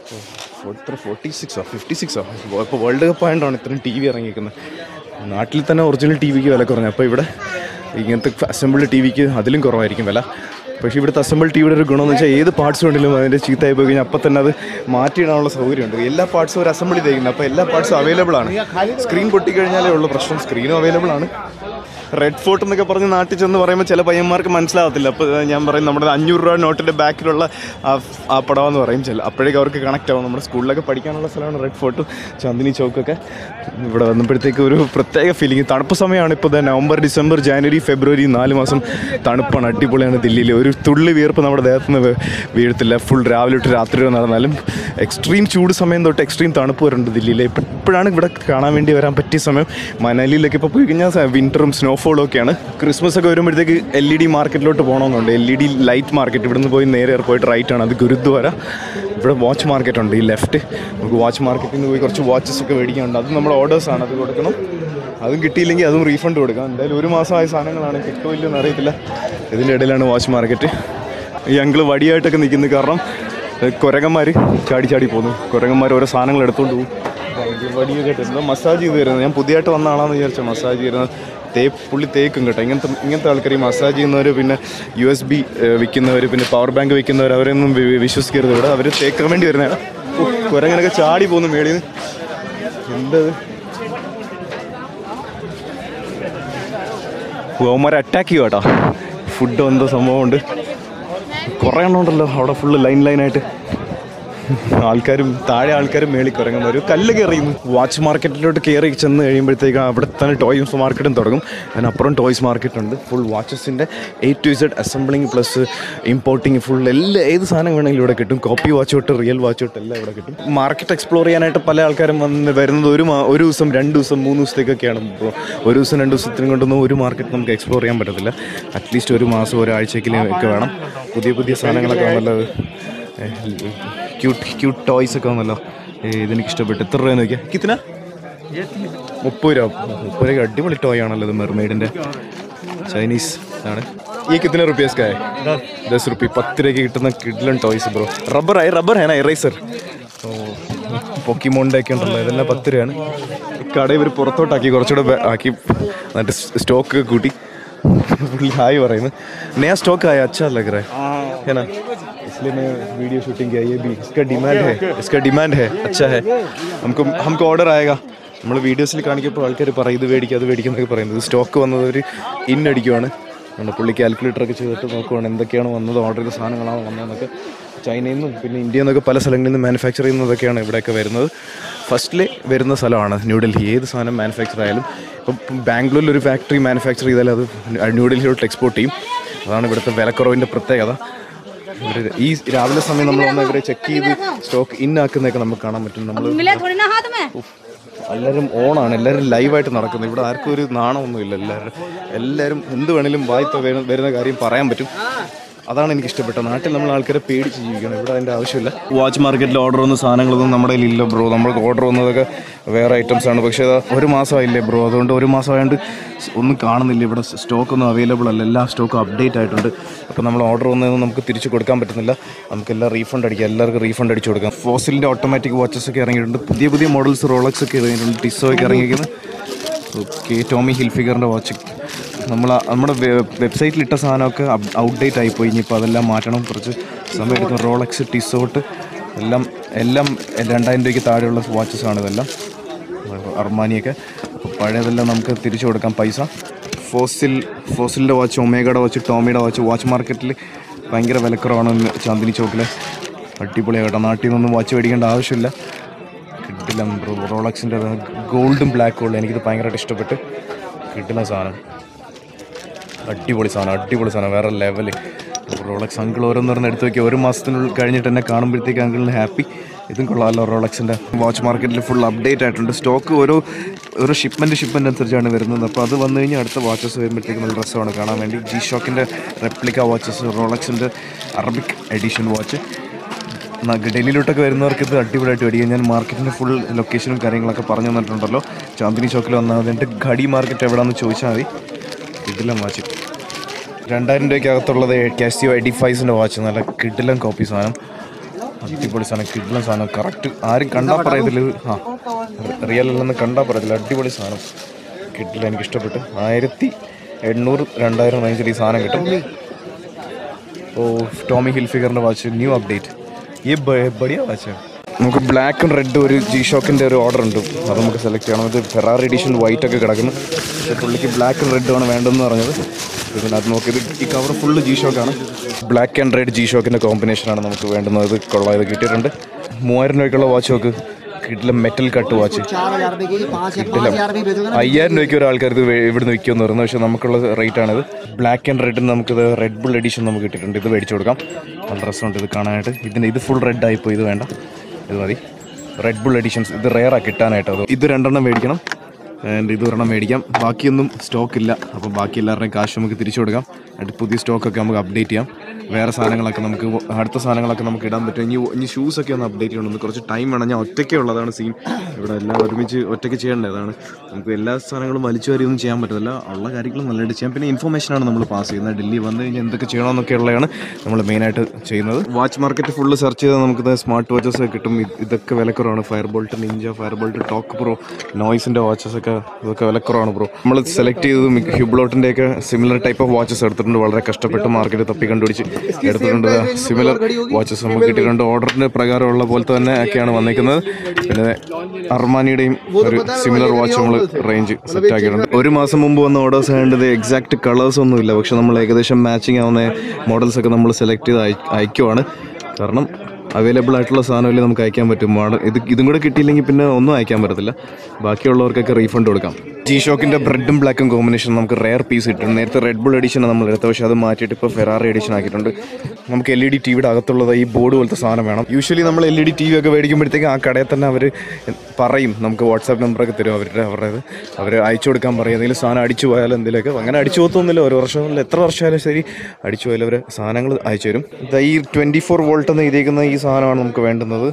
Speaker 1: എത്ര ഫോർട്ടി സിക്സോ ഫിഫ്റ്റി സിക്സോ ഇപ്പോൾ വേൾഡ് കപ്പ് ആയതുകൊണ്ടാണ് ഇത്രയും ടി വി ഇറങ്ങിയിരിക്കുന്നത് നാട്ടിൽ തന്നെ ഒറിജിനൽ ടി വിക്ക് വില കുറഞ്ഞു അപ്പോൾ ഇവിടെ ഇങ്ങനത്തെ അസംബിൾഡ് ടി വിക്ക് അതിലും കുറവായിരിക്കും വില പക്ഷേ ഇവിടുത്തെ അസംബിൾ ടി വിയുടെ ഒരു ഗുണമെന്ന് വെച്ചാൽ ഏത് പാർട്സ് ഉണ്ടെങ്കിലും അതിൻ്റെ ചീത്തയായി പോയി കഴിഞ്ഞാൽ അപ്പം തന്നെ അത് മാറ്റിയിടാനുള്ള സൗകര്യമുണ്ട് എല്ലാ പാർട്സും ഒരു അസംബിൾ ചെയ്തേക്കുന്നത് അപ്പോൾ എല്ലാ പാർട്സും അവൈലബിൾ ആണ് സ്ക്രീൻ പൊട്ടിക്കഴിഞ്ഞാലേ ഉള്ളൂ പ്രശ്നം സ്ക്രീനും അവൈലബിൾ ആണ് റെഡ് ഫോർട്ട് എന്നൊക്കെ പറഞ്ഞ് നാട്ടിൽ ചെന്ന് പറയുമ്പോൾ ചില പയ്യന്മാർക്ക് മനസ്സിലാവത്തില്ല അപ്പോൾ ഞാൻ പറയും നമ്മുടെ അഞ്ഞൂറ് രൂപ നോട്ടിൻ്റെ ബാക്കിലുള്ള ആ ആ പടമെന്ന് പറയും ചില അപ്പോഴേക്കും അവർക്ക് കണക്റ്റ് ആവും നമ്മുടെ സ്കൂളിലൊക്കെ പഠിക്കാനുള്ള സ്ഥലമാണ് റെഡ് ഫോർട്ടും ചാന്ദിനി ചൗക്കൊക്കെ ഇവിടെ വന്നപ്പോഴത്തേക്ക് ഒരു പ്രത്യേക ഫീലിംഗ് തണുപ്പ് സമയമാണ് ഇപ്പോൾ ദേ നവംബർ ഡിസംബർ ജാനുവരി ഫെബ്രുവരി നാല് മാസം തണുപ്പാണ് അടിപൊളിയാണ് ദില്ലിയിൽ ഒരു തുള്ളി വിയർപ്പ് നമ്മുടെ ദേഹത്ത് നിന്ന് വീഴത്തില്ല ഫുൾ രാവിലെ തൊട്ട് രാത്രി വരെ നടന്നാലും എക്സ്ട്രീം ചൂട് സമയം തൊട്ട് എക്സ്ട്രീം തണുപ്പ് വരുന്നുണ്ട് ദില്ലിയിൽ ഇപ്പം ഇപ്പോഴാണ് ഇവിടെ കാണാൻ വേണ്ടി വരാൻ പറ്റിയ സമയം മനാലിയിലൊക്കെ ഇപ്പോൾ പോയി കഴിഞ്ഞാൽ വിൻ്ററും സ്നോഫോളും ഒക്കെയാണ് ക്രിസ്മസ് ഒക്കെ വരുമ്പോഴത്തേക്ക് എൽ ഇ ഡി മാർക്കറ്റിലോട്ട് പോകണമെന്നുണ്ട് L E D light market ഇവിടുന്ന് പോയി നേരെ പോയിട്ട് റൈറ്റ് ആണ് അത് ഗുരുദ്വാര ഇവിടെ വാച്ച് മാർക്കറ്റ് ഉണ്ട് ഈ ലെഫ്റ്റ് നമുക്ക് വാച്ച് മാർക്കറ്റിൽ നിന്ന് പോയി കുറച്ച് വാച്ചസ് ഒക്കെ മേടിക്കാനുണ്ട് അത് നമ്മുടെ ഓർഡേഴ്സ് ആണ് അത് കൊടുക്കണം അതും കിട്ടിയില്ലെങ്കിൽ അതും റീഫണ്ട് കൊടുക്കാം എന്തായാലും ഒരു മാസമായ സാധനങ്ങളാണ് കിട്ടുമോ ഇല്ലെന്ന് അറിയത്തില്ല ഇതിൻ്റെ ഇടയിലാണ് വാച്ച് മാർക്കറ്റ് ഈ അങ്കിള് വടിയായിട്ടൊക്കെ നിൽക്കുന്നത് കാരണം കുരങ്ങന്മാർ ചാടി ചാടി പോകുന്നു കുരങ്ങന്മാർ ഓരോ സാധനങ്ങൾ എടുത്തുകൊണ്ട് പോകും വടിയൊക്കെ ഇട്ട് എന്തോ മസാജ് ചെയ്ത് തരുന്നത് ഞാൻ പുതിയതായിട്ട് വന്ന ആളാന്ന് വിചാരിച്ച മസാജ് ചെയ്യുന്നത് തേ പുള്ളി തേക്കും കേട്ടോ ഇങ്ങനത്തെ ഇങ്ങനത്തെ ആൾക്കാർ ഈ മസാജ് ചെയ്യുന്നവർ പിന്നെ യു എസ് ബി വിൽക്കുന്നവർ പിന്നെ പവർ ബാങ്ക് വിൽക്കുന്നവർ അവരൊന്നും വി- വിശ്വസിക്കരുത് ഇവിടെ അവർ തേക്കാൻ വേണ്ടി വരുന്നതാണ് കുരങ്ങനൊക്കെ ചാടി പോകുന്നു മേളിൽ നിന്ന് എന്തത് ഗോമാരെ അറ്റാക്ക് ചെയ്യുക കേട്ടോ ഫുഡ് എന്തോ സംഭവമുണ്ട് കുറേ എണ്ണം ഉണ്ടല്ലോ അവിടെ ഫുള്ള് ലൈൻ ലൈനായിട്ട് ആൾക്കാരും താഴെ ആൾക്കാരും മേളിൽ കുരങ്ങുന്ന ഒരു കല്ല് കയറിയുന്നു വാച്ച് മാർക്കറ്റിലോട്ട് കയറി ചെന്ന് കഴിയുമ്പോഴത്തേക്ക് അവിടെ തന്നെ ടോയ്സ് മാർക്കറ്റും തുടങ്ങും അതിനപ്പുറം ടോയ്സ് മാർക്കറ്റ് ഉണ്ട് ഫുൾ വാച്ചസിൻ്റെ A to Z assembling plus importing full എല്ലാ ഏത് സാധനം വേണമെങ്കിലും ഇവിടെ കിട്ടും കോപ്പി വാച്ച് തൊട്ട് റിയൽ വാച്ച് തൊട്ട് എല്ലാം ഇവിടെ കിട്ടും മാർക്കറ്റ് എക്സ്പ്ലോർ ചെയ്യാനായിട്ട് പല ആൾക്കാരും വന്ന് വരുന്നത് ഒരു മാ- ഒരു ദിവസം രണ്ട് ദിവസം മൂന്ന് ദിവസത്തേക്കൊക്കെയാണ് ഇപ്പോൾ ഒരു ദിവസം രണ്ട് ദിവസത്തിനും കൊണ്ടൊന്നും ഒരു മാർക്കറ്റ് നമുക്ക് എക്സ്പ്ലോർ ചെയ്യാൻ പറ്റത്തില്ല അറ്റ്ലീസ്റ്റ് ഒരു മാസം ഒരാഴ്ചയ്ക്കെങ്കിലും ഒക്കെ വേണം പുതിയ പുതിയ സാധനങ്ങളൊക്കെ നല്ലത് ക്യൂട്ട് ക്യൂട്ട് ടോയ്സ് ഒക്കെ വന്നല്ലോ ഏ, ഇതെനിക്ക് ഇഷ്ടപ്പെട്ടു എത്ര രൂപ നോക്കിയാൽ കിത്തന മുപ്പത് രൂപ മുപ്പത് രൂപ അടിപൊളി ടോയ് ആണല്ലോ ഇത് മെർമെയ്ഡിൻ്റെ ചൈനീസ് ആണ് ഈ കിത്തന റുപ്പീസ് കായ ദസ് റുപ്പി പത്ത് രൂപയ്ക്ക് കിട്ടുന്ന കിഡ്ലൻ ടോയ്സ് ബ്രോ റബ്ബർ ആയി റബ്ബർ ആണ് ഇറേസർ ഓ പൊക്കിമോണിൻ്റെ ഒക്കെ ഉണ്ടല്ലോ ഇതെല്ലാം പത്ത് രൂപയാണ് ഈ കട ഇവർ പുറത്തോട്ടാക്കി കുറച്ചുകൂടെ ബെ- ആക്കി എന്നിട്ട് സ്റ്റോക്ക് കൂട്ടി പുള്ളി ഹായ് പറയുന്നു नया स्टॉक आया अच्छा लग रहा है है ना इसलिए मैं वीडियो शूटिंग किया ये भी इसका डिमांड है इसका डिमांड है अच्छा है हमको हमको ऑर्डर आएगा നമ്മൾ വീഡിയോസിൽ കാണിക്കുമ്പോൾ ആൾക്കാർ പറയും ഇത് മേടിക്കുക അത് മേടിക്കുക എന്നൊക്കെ പറയുന്നത് സ്റ്റോക്ക് വന്നത് ഒരു ഇൻ അടിക്കുവാണ് നമ്മുടെ പുള്ളി കാൽക്കുലേറ്റർ ഒക്കെ ചെയ്തിട്ട് നോക്കുവാണ് എന്തൊക്കെയാണ് വന്നത് ഓർഡർ ചെയ്ത സാധനങ്ങളാണ് വന്നതെന്നൊക്കെ ചൈനയിൽ നിന്നും പിന്നെ ഇന്ത്യയിൽ നിന്നൊക്കെ പല സ്ഥലങ്ങളിൽ നിന്ന് മാനുഫാക്ചർ ചെയ്യുന്നതൊക്കെയാണ് ഇവിടെയൊക്കെ വരുന്നത് ഫസ്റ്റിൽ വരുന്ന സ്ഥലമാണ് ന്യൂഡൽഹി ഏത് സാധനം മാനുഫാക്ചർ ആയാലും ഇപ്പം ബാംഗ്ലൂരിൽ ഒരു ഫാക്ടറി മാനുഫാക്ചർ ചെയ്താൽ അത് ന്യൂഡൽഹിയിലോട്ട് എക്സ്പോർട്ട് ചെയ്യും അതാണ് ഇവിടുത്തെ വിലക്കുറവിൻ്റെ പ്രത്യേകത ഇവര് ഈ രാവിലെ സമയം നമ്മൾ വന്ന് ഇവരെ ചെക്ക് ചെയ്ത് സ്റ്റോക്ക് ഇൻ ആക്കുന്നതൊക്കെ നമുക്ക് കാണാൻ പറ്റും നമ്മൾ
Speaker 3: मिला थोड़ी ना हाथ में
Speaker 1: എല്ലാവരും ഓണാണ് എല്ലാവരും ലൈവായിട്ട് നടക്കുന്നത് ഇവിടെ ആർക്കും ഒരു നാണമൊന്നുമില്ല എല്ലാവരും എല്ലാവരും എന്ത് വേണേലും വായ്പ വരുന്ന കാര്യം പറയാൻ പറ്റും അതാണ് എനിക്ക് ഇഷ്ടപ്പെട്ടത് നാട്ടിൽ നമ്മൾ ആൾക്കാരെ പേടിച്ച് ജീവിക്കണം ഇവിടെ അതിൻ്റെ ആവശ്യമില്ല വാച്ച് മാർക്കറ്റിൽ ഓർഡർ വന്ന സാധനങ്ങളൊന്നും നമ്മുടെ കയ്യിൽ ഇല്ല ബ്രോ നമ്മൾക്ക് ഓർഡർ വന്നതൊക്കെ വേറെ ഐറ്റംസ് ആണ് പക്ഷേ അത് ഒരു മാസമായില്ലേ ബ്രോ അതുകൊണ്ട് ഒരു മാസമായതുകൊണ്ട് ഒന്നും കാണുന്നില്ല ഇവിടെ സ്റ്റോക്ക് ഒന്നും അവൈലബിൾ അല്ല എല്ലാ സ്റ്റോക്കും അപ്ഡേറ്റ് ആയിട്ടുണ്ട് അപ്പോൾ നമ്മൾ ഓർഡർ വന്നതൊന്നും നമുക്ക് തിരിച്ച് കൊടുക്കാൻ പറ്റുന്നില്ല നമുക്കെല്ലാം റീഫണ്ട് അടിക്കാം എല്ലാവർക്കും റീഫണ്ട് അടിച്ചു കൊടുക്കാം ഫോസിലിൻ്റെ ഓട്ടോമാറ്റിക് വാച്ചസ് ഒക്കെ ഇറങ്ങിയിട്ടുണ്ട് പുതിയ പുതിയ മോഡൽസ് റോളക്സ് ഒക്കെ ഇറങ്ങിയിട്ടുണ്ട് ടിസോ ഒക്കെ ഇറങ്ങിയിരിക്കുന്നത് ഓക്കെ ടോമി ഹിൽഫിഗറിൻ്റെ വാച്ച് നമ്മൾ നമ്മുടെ വെബ്സൈറ്റിൽ ഇട്ട സാധനമൊക്കെ ഔട്ട്ഡേറ്റ് ആയിപ്പോയി ഇനിയിപ്പോൾ അതെല്ലാം മാറ്റണം കുറച്ച് സമയം എടുക്കും റോളക്സ് ടിസോട്ട് എല്ലാം എല്ലാം രണ്ടായിരം രൂപയ്ക്ക് താഴെയുള്ള വാച്ചസ് ആണ് ഇതെല്ലാം അർമാനിയൊക്കെ അപ്പോൾ പഴയതെല്ലാം നമുക്ക് തിരിച്ചു കൊടുക്കാം പൈസ ഫോസിൽ ഫോസിലിൻ്റെ വാച്ച് ഒമേഗയുടെ വാച്ച് ടോമിയുടെ വാച്ച് വാച്ച് മാർക്കറ്റിൽ ഭയങ്കര വിലക്കുറവാണ് ഇന്ന് ചാന്ദിനി ചോക്കിൽ അടിപൊളിയാണ് കേട്ടോ നാട്ടിൽ നിന്നൊന്നും വാച്ച് മേടിക്കേണ്ട ആവശ്യമില്ല കിട്ടില്ല റോളക്സിൻ്റെ ഗോൾഡും ബ്ലാക്കും ഉള്ള എനിക്കിത് ഭയങ്കരമായിട്ട് ഇഷ്ടപ്പെട്ട് കിട്ടുന്ന സാധനം അടിപൊളി സാധനം അടിപൊളി സാധനം വേറെ ലെവല് റോളക്സ് അങ്കിൾ ഓരോന്നോരോന്ന് എടുത്ത് നോക്കി ഒരു മാസത്തിനുള്ളിൽ കഴിഞ്ഞിട്ട് എന്നെ കാണുമ്പോഴത്തേക്ക് അങ്കിളിന് ഹാപ്പി ഇതും കൊള്ളാമല്ലോ റോളക്സിൻ്റെ വാച്ച് മാർക്കറ്റിൽ ഫുൾ അപ്ഡേറ്റ് ആയിട്ടുണ്ട് സ്റ്റോക്ക് ഓരോ ഓരോ ഷിപ്മെൻറ്റ് ഷിപ്മെൻറ്റ് അനുസരിച്ചാണ് വരുന്നത് അപ്പോൾ അത് വന്നു കഴിഞ്ഞാൽ അടുത്ത വാച്ചസ് വരുമ്പോഴത്തേക്ക് നല്ല രസമാണ് കാണാൻ വേണ്ടി ജി ഷോക്കിൻ്റെ റെപ്ലിക്ക വാച്ചസ് റോളക്സിൻ്റെ അറബിക് എഡിഷൻ വാച്ച് ന- ഡൽഹിയിലോട്ടൊക്കെ വരുന്നവർക്ക് ഇത് അടിപൊളിയായിട്ട് മേടിക്കാം ഞാൻ മാർക്കറ്റിൻ്റെ ഫുൾ ലൊക്കേഷനും കാര്യങ്ങളൊക്കെ പറഞ്ഞു തന്നിട്ടുണ്ടല്ലോ ചാന്ദിനി ചോക്കിൽ വന്നാൽ മതി എൻ്റെ ഘടി മാർക്കറ്റ് എവിടെയാണെന്ന് ചോദിച്ചാൽ മതി കിടിലം വാച്ച് രണ്ടായിരം രൂപയ്ക്ക് അകത്തുള്ളത് കാസ്റ്റിയോ എഡിഫൈസിൻ്റെ വാച്ച് നല്ല കിടിലം കോപ്പി സാധനം അടിപൊളി സാധനം കിടിലം സാധനം കറക്റ്റ് ആരും കണ്ടാൽ പറയത്തില്ല ഇത് ആ റിയൽ അല്ലെന്ന് കണ്ടാൽ പറയത്തില്ല അടിപൊളി സാധനം കിട്ടില്ല എനിക്ക് ഇഷ്ടപ്പെട്ടു ആയിരത്തി എണ്ണൂറ് രണ്ടായിരം റേഞ്ചിൽ ഈ സാധനം കിട്ടും ഓ ടോമി ഹിൽഫിഗറിൻ്റെ വാച്ച് ന്യൂ അപ്ഡേറ്റ് ഈ ബടിയ വാച്ച് നമുക്ക് ബ്ലാക്കും റെഡ് ഒരു ജി ഷോക്കിൻ്റെ ഒരു ഓർഡർ ഉണ്ട് അത് നമുക്ക് സെലക്ട് ചെയ്യണം ഇത് ഫെറാറി എഡിഷൻ വൈറ്റ് ഒക്കെ കിടക്കുന്നു പക്ഷേ പുള്ളിക്ക് ബ്ലാക്കും റെഡും ആണ് വേണ്ടതെന്ന് പറഞ്ഞത് ഇതിനകത്ത് നോക്കി ഇത് ഈ കവർ ഫുള്ള് ജി ഷോക്കാണ് ബ്ലാക്ക് ആൻഡ് റെഡ് ജി ഷോക്കിൻ്റെ കോമ്പിനേഷനാണ് നമുക്ക് വേണ്ടുന്നത് ഇത് കൊള്ളാം ഇത് കിട്ടിയിട്ടുണ്ട് മൂവായിരം രൂപയ്ക്കുള്ള വാച്ച് നോക്ക് കിട്ടില്ല മെറ്റൽ കട്ട് വാച്ച് കിട്ടില്ല അയ്യായിരം രൂപയ്ക്ക് ഒരു ആൾക്കാർ ഇത് വേ- ഇവിടുന്ന് വിൽക്കുമെന്ന് പറയുന്നത് പക്ഷേ നമുക്കുള്ള റേറ്റ് ആണിത് ബ്ലാക്ക് ആൻഡ് റെഡിന് നമുക്കിത് റെഡ് ബുൾ എഡിഷൻ നമുക്ക് കിട്ടിയിട്ടുണ്ട് ഇത് മേടിച്ചു കൊടുക്കാം നല്ല രസമുണ്ട് ഇത് കാണാനായിട്ട് ഇതിന് ഇത് ഫുൾ റെഡ് ആയിപ്പോയി ഇത് വേണ്ട ഇത് മതി റെഡ് ബുൾ എഡിഷൻസ് ഇത് റെയറാ കിട്ടാനായിട്ട് അത് ഇത് രണ്ടെണ്ണം മേടിക്കണം ആൻഡ് ഇത് ഒരെണ്ണം മേടിക്കാം ബാക്കിയൊന്നും സ്റ്റോക്ക് ഇല്ല അപ്പോൾ ബാക്കി എല്ലാവരുടെയും കാശ് നമുക്ക് തിരിച്ചു കൊടുക്കാം എന്നിട്ട് പുതിയ സ്റ്റോക്കൊക്കെ നമുക്ക് അപ്ഡേറ്റ് ചെയ്യാം വേറെ സാധനങ്ങളൊക്കെ നമുക്ക് അടുത്ത സാധനങ്ങളൊക്കെ നമുക്ക് ഇടാൻ പറ്റും ഇനി ഇനി ഷൂസൊക്കെ ഒന്ന് അപ്ഡേറ്റ് ചെയ്യണം കുറച്ച് ടൈം വേണം ഞാൻ ഒറ്റയ്ക്കേ ഉള്ളതാണ് സീൻ ഇവിടെ എല്ലാം ഒരുമിച്ച് ഒറ്റയ്ക്ക് ചെയ്യേണ്ടതാണ് നമുക്ക് എല്ലാ സാധനങ്ങളും വലിച്ചു വാരിയൊന്നും ചെയ്യാൻ പറ്റത്തില്ല ഉള്ള കാര്യങ്ങൾ നല്ലതായിട്ട് ചെയ്യാം പിന്നെ ഇൻഫർമേഷനാണ് നമ്മൾ പാസ് ചെയ്യുന്നത് ഡൽഹി വന്നു കഴിഞ്ഞാൽ എന്തൊക്കെ ചെയ്യണമെന്നൊക്കെ ഉള്ളതാണ് നമ്മൾ മെയിനായിട്ട് ചെയ്യുന്നത് വാച്ച് മാർക്കറ്റ് ഫുള്ള് സെർച്ച് ചെയ്താൽ നമുക്ക് സ്മാർട്ട് വാച്ചസ് ഒക്കെ കിട്ടും ഇത് ഇതൊക്കെ വിലക്കുറവാണ് fire bolt ninja fire bolt talk pro നോയ്സിൻ്റെ വാച്ചസ് ഒക്കെ ഇതൊക്കെ വിലക്കുറവാണ് ബ്രോ നമ്മൾ സെലക്ട് ചെയ്തത് ഹ്യൂബ്ലോട്ടിൻ്റെ ഒക്കെ സിമിലർ ടൈപ്പ് ഓഫ് വാച്ചസ് എടുത്തിട്ടുണ്ട് വളരെ കഷ്ടപ്പെട്ട് മാർക്കറ്റ് തപ്പി കണ്ടുപിടിച്ച് എടുത്തിട്ടുണ്ട് സിമിലർ വാച്ചസ് നമുക്ക് കിട്ടിയിട്ടുണ്ട് ഓർഡറിൻ്റെ പ്രകാരമുള്ള പോലത്തെ തന്നെ ഒക്കെയാണ് വന്നിരിക്കുന്നത് പിന്നെ അർമാനിയുടെയും ഒരു സിമിലർ വാച്ച് നമ്മൾ റേഞ്ച് സെറ്റ് ആക്കിയിട്ടുണ്ട് ഒരു മാസം മുമ്പ് വന്ന ഓർഡേഴ്സ് ആയതുകൊണ്ട് എക്സാക്ട് കളേഴ്സ് ഒന്നും ഇല്ല പക്ഷെ നമ്മൾ ഏകദേശം മാച്ചിങ് ആവുന്ന മോഡൽസ് ഒക്കെ നമ്മൾ സെലക്ട് ചെയ്ത് അയ- അയക്കുവാണ് കാരണം അവൈലബിൾ ആയിട്ടുള്ള സാധനമല്ലേ നമുക്ക് അയക്കാൻ പറ്റും മോഡൽ ഇത് ഇതും കൂടെ കിട്ടിയില്ലെങ്കിൽ പിന്നെ ഒന്നും അയക്കാൻ പറ്റത്തില്ല ബാക്കിയുള്ളവർക്കൊക്കെ റീഫണ്ട് കൊടുക്കാം ജി ഷോക്കിൻ്റെ ബ്രെഡും ബ്ലാക്കും കോമ്പിനേഷൻ നമുക്ക് റെയർ പീസ് കിട്ടും നേരത്തെ റെഡ് ബുൾ എഡിഷൻ നമ്മൾ എടുത്തത് പക്ഷേ അത് മാറ്റിയിട്ട് ഇപ്പോൾ ഫെറാറി എഡിഷൻ ആക്കിയിട്ടുണ്ട് നമുക്ക് എൽ ഇ ഡി ടി വിയുടെ അകത്തുള്ളത് ഈ ബോർഡ് പോലത്തെ സാധനം വേണം യൂഷ്വലി നമ്മൾ L E D T V ഒക്കെ മേടിക്കുമ്പോഴത്തേക്ക് ആ കടയിൽ തന്നെ അവർ പറയും നമുക്ക് വാട്സാപ്പ് നമ്പറൊക്കെ തരും അവരുടെ അവരുടേത് അവർ അയച്ചു കൊടുക്കാൻ പറയും എന്തെങ്കിലും സാധനം അടിച്ചു പോയാലും എന്തെങ്കിലുമൊക്കെ അങ്ങനെ അടിച്ചു പോകത്തൊന്നുമില്ല ഒരു വർഷം എത്ര വർഷമായാലും ശരി അടിച്ചു പോയാലും അവർ സാധനങ്ങൾ അയച്ചു തരും ഇതാ ഈ ട്വൻറ്റി ഫോർ വോൾട്ട് എന്ന് എഴുതിയിരിക്കുന്ന ഈ സാധനമാണ് നമുക്ക് വേണ്ടുന്നത്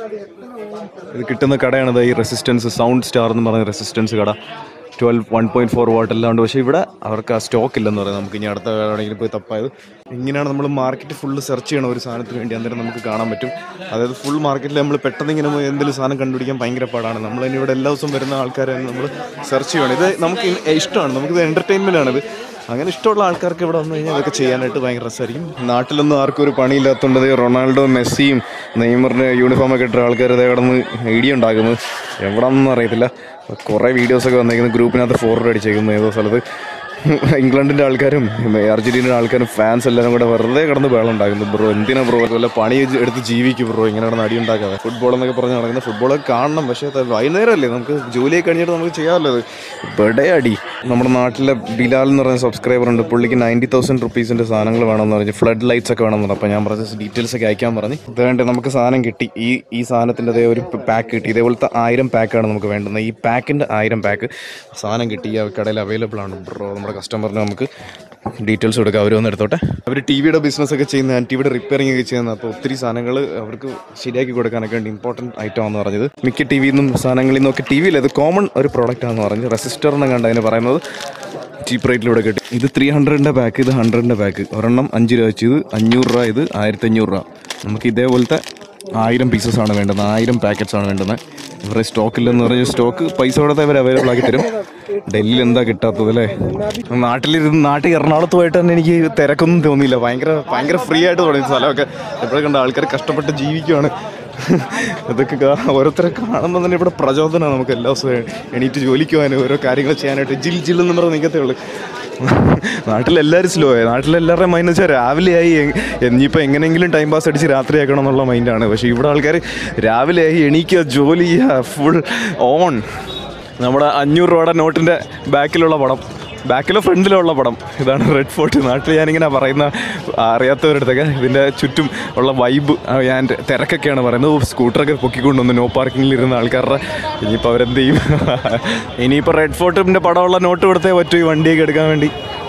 Speaker 1: ഇത് കിട്ടുന്ന കടയാണ് ദാ ഈ റെസിസ്റ്റൻസ് സൗണ്ട് സ്റ്റാർ എന്ന് പറയുന്ന റെസിസ്റ്റൻസ് കട twelve one point four watt എല്ലാം ഉണ്ട് പക്ഷേ ഇവിടെ അവർക്ക് ആ സ്റ്റോക്ക് ഇല്ലെന്ന് പറയാം നമുക്ക് ഇനി അടുത്ത എവിടെയെങ്കിലും പോയി തപ്പായത് ഇങ്ങനെയാണ് നമ്മൾ മാർക്കറ്റ് ഫുള്ള് സെർച്ച് ചെയ്യണം ഒരു സാധനത്തിന് വേണ്ടി അന്നേരം നമുക്ക് കാണാൻ പറ്റും അതായത് ഫുൾ മാർക്കറ്റിൽ നമ്മൾ പെട്ടെന്ന് ഇങ്ങനെ പോയി എന്തെങ്കിലും സാധനം കണ്ടുപിടിക്കാൻ ഭയങ്കര പാടാണ് നമ്മൾ ഇനി ഇവിടെ എല്ലാ ദിവസവും വരുന്ന ആൾക്കാരെ നമ്മൾ സെർച്ച് ചെയ്യണം ഇത് നമുക്ക് ഇഷ്ടമാണ് നമുക്കിത് എൻ്റർടൈൻമെൻ്റ് ആണിത് അങ്ങനെ ഇഷ്ടമുള്ള ആൾക്കാർക്ക് ഇവിടെ വന്നു കഴിഞ്ഞാൽ അതൊക്കെ ചെയ്യാനായിട്ട് ഭയങ്കര രസമായിരിക്കും നാട്ടിലൊന്നും ആർക്കും ഒരു പണിയില്ലാത്തതുകൊണ്ട് ദേ റൊണാൾഡോ മെസ്സിയും നെയ്മറിന് യൂണിഫോം ഒക്കെ ഇട്ട ആൾക്കാർ ഇതേ കിടന്ന് ഇടി ഉണ്ടാക്കുന്നത് എവിടെയാണെന്നൊന്നും അറിയത്തില്ല കുറേ വീഡിയോസൊക്കെ വന്നേക്കുന്നത് ഗ്രൂപ്പിനകത്ത് ഫോർവേഡ് അടിച്ചേക്കുന്നു ഏതോ സ്ഥലത്ത് ഇംഗ്ലണ്ടിൻ്റെ ആൾക്കാരും അർജന്റീനയുടെ ആൾക്കാരും ഫാൻസ് എല്ലാവരും കൂടെ വെറുതെ കിടന്ന് വേളം ഉണ്ടാക്കുന്നു ബ്രോ എന്തിനാ ബ്രോ വല്ല പണി എടുത്ത് ജീവിക്കും ബ്രോ ഇങ്ങനെ കിടന്ന് അടി ഉണ്ടാക്കാതെ ഫുട്ബോൾ എന്നൊക്കെ പറഞ്ഞ് നടക്കുന്ന ഫുട്ബോളൊക്കെ കാണണം പക്ഷേ അത് വൈകുന്നേരമല്ലേ നമുക്ക് ജോലിയൊക്കെ കഴിഞ്ഞിട്ട് നമുക്ക് ചെയ്യാമല്ലോ അത് ഇവിടെ അടി നമ്മുടെ നാട്ടിലെ ബിലാൽ എന്ന് പറയുന്ന സബ്സ്ക്രൈബർ ഉണ്ട് പുള്ളിക്ക് നയൻറ്റി തൗസൻഡ് റുപ്പീസിൻ്റെ സാധനങ്ങൾ വേണമെന്ന് പറഞ്ഞു ഫ്ലഡ് ലൈറ്റ്സ് ഒക്കെ വേണമെന്ന് പറഞ്ഞു അപ്പോൾ ഞാൻ പറഞ്ഞ ഡീറ്റെയിൽസ് ഒക്കെ അയക്കാൻ പറഞ്ഞു ഇതുകൊണ്ട് നമുക്ക് സാധനം കിട്ടി ഈ ഈ സാധനത്തിൻ്റെ അതേ ഒരു പാക്ക് കിട്ടി ഇതേപോലത്തെ ആയിരം പാക്കാണ് നമുക്ക് വേണ്ടുന്നത് ഈ പാക്കിൻ്റെ ആയിരം പാക്ക് സാധനം കിട്ടി ഈ കടയിൽ അവൈലബിൾ ആണ് ബ്രോ നമ്മുടെ കസ്റ്റമറിന് നമുക്ക് ഡീറ്റെയിൽസ് കൊടുക്കാം അവർ വന്ന് എടുത്തോട്ടെ അവർ ടി വിയുടെ ബിസിനസ് ഒക്കെ ചെയ്യുന്ന ടി വിയുടെ റിപ്പയറിംഗ് ഒക്കെ ചെയ്യുന്ന അപ്പോൾ ഒത്തിരി സാധനങ്ങൾ അവർക്ക് ശരിയാക്കി കൊടുക്കാനൊക്കെ വേണ്ടി ഇമ്പോർട്ടൻറ്റ് ഐറ്റം ആണെന്ന് പറഞ്ഞത് മിക്ക ടി വിയിൽ നിന്നും സാധനങ്ങളിൽ നിന്നൊക്കെ ടി വിയിൽ അത് കോമൺ ഒരു പ്രോഡക്റ്റ് ആണെന്ന് പറഞ്ഞത് റെസിസ്റ്റർ എന്ന് കണ്ട് അതിന് പറയുന്നത് ചീപ്പ് റേറ്റിലൂടെ കിട്ടി ഇത് ത്രീ ഹൺഡ്രഡിൻ്റെ പാക്ക് ഇത് ഹൺഡ്രഡിൻ്റെ പാക്ക് ഒരെണ്ണം അഞ്ച് രൂപ വെച്ച് ഇത് അഞ്ഞൂറ് രൂപ ഇത് ആയിരത്തി അഞ്ഞൂറ് രൂപ നമുക്ക് ഇതേപോലത്തെ ആയിരം പീസസ് ആണ് വേണ്ടത് ആയിരം പാക്കറ്റ്സ് ആണ് വേണ്ടത് ഇവരുടെ സ്റ്റോക്ക് ഇല്ലെന്ന് പറഞ്ഞാൽ സ്റ്റോക്ക് പൈസ കൊടുത്ത് അവർ അവൈലബിൾ ആക്കി തരും ഡൽഹിയിൽ എന്താ കിട്ടാത്തത് അല്ലേ നാട്ടിലിരുന്ന് നാട്ടിൽ എറണാകുളത്ത് പോയിട്ട് തന്നെ എനിക്ക് തിരക്കൊന്നും തോന്നിയില്ല ഭയങ്കര ഭയങ്കര ഫ്രീ ആയിട്ട് തുടങ്ങിയ സ്ഥലമൊക്കെ എപ്പോഴും കണ്ട ആൾക്കാർ കഷ്ടപ്പെട്ട് ജീവിക്കുവാണ് ഇതൊക്കെ കാ- ഓരോരുത്തരെ കാണുമ്പോൾ തന്നെ ഇവിടെ പ്രചോദനമാണ് നമുക്ക് എല്ലാ ദിവസവും എണീറ്റ് ജോലിക്ക് പോകാനും ഓരോ കാര്യങ്ങൾ ചെയ്യാനായിട്ട് ജിൽ ജിൽ എന്ന് പറഞ്ഞ് നിൽക്കത്തേ ഉള്ളൂ നാട്ടിലെല്ലാവരും സ്ലോ ആയി നാട്ടിലെല്ലാവരുടെയും മൈൻഡ് വെച്ചാൽ രാവിലെ ആയി ഇനിയിപ്പോൾ എങ്ങനെയെങ്കിലും ടൈം പാസ് അടിച്ച് രാത്രി ആക്കണം എന്നുള്ള മൈൻഡാണ് പക്ഷേ ഇവിടെ ആൾക്കാർ രാവിലെ ആയി എണീക്കുക ജോലി ചെയ്യുക ഫുൾ ഓൺ നമ്മുടെ അഞ്ഞൂറ് രൂപയുടെ നോട്ടിൻ്റെ ബാക്കിലുള്ള പടം ബാക്കിലോ ഫ്രണ്ടിലോ ഉള്ള പടം ഇതാണ് റെഡ് ഫോർട്ട് നാട്ടിൽ ഞാനിങ്ങനെ പറയുന്ന അറിയാത്തവരടുത്തൊക്കെ ഇതിൻ്റെ ചുറ്റും ഉള്ള വൈബ് ഞാൻ തിരക്കൊക്കെയാണ് പറയുന്നത് ഓ, സ്കൂട്ടറൊക്കെ പൊക്കിക്കൊണ്ടുവന്ന് നോ പാർക്കിങ്ങിൽ ഇരുന്ന ആൾക്കാരുടെ ഇനിയിപ്പോൾ അവരെന്ത് ചെയ്യും ഇനിയിപ്പോൾ റെഡ് ഫോർട്ടിൻ്റെ പടമുള്ള നോട്ട് കൊടുത്തേ പറ്റൂ ഈ വണ്ടിയൊക്കെ എടുക്കാൻ വേണ്ടി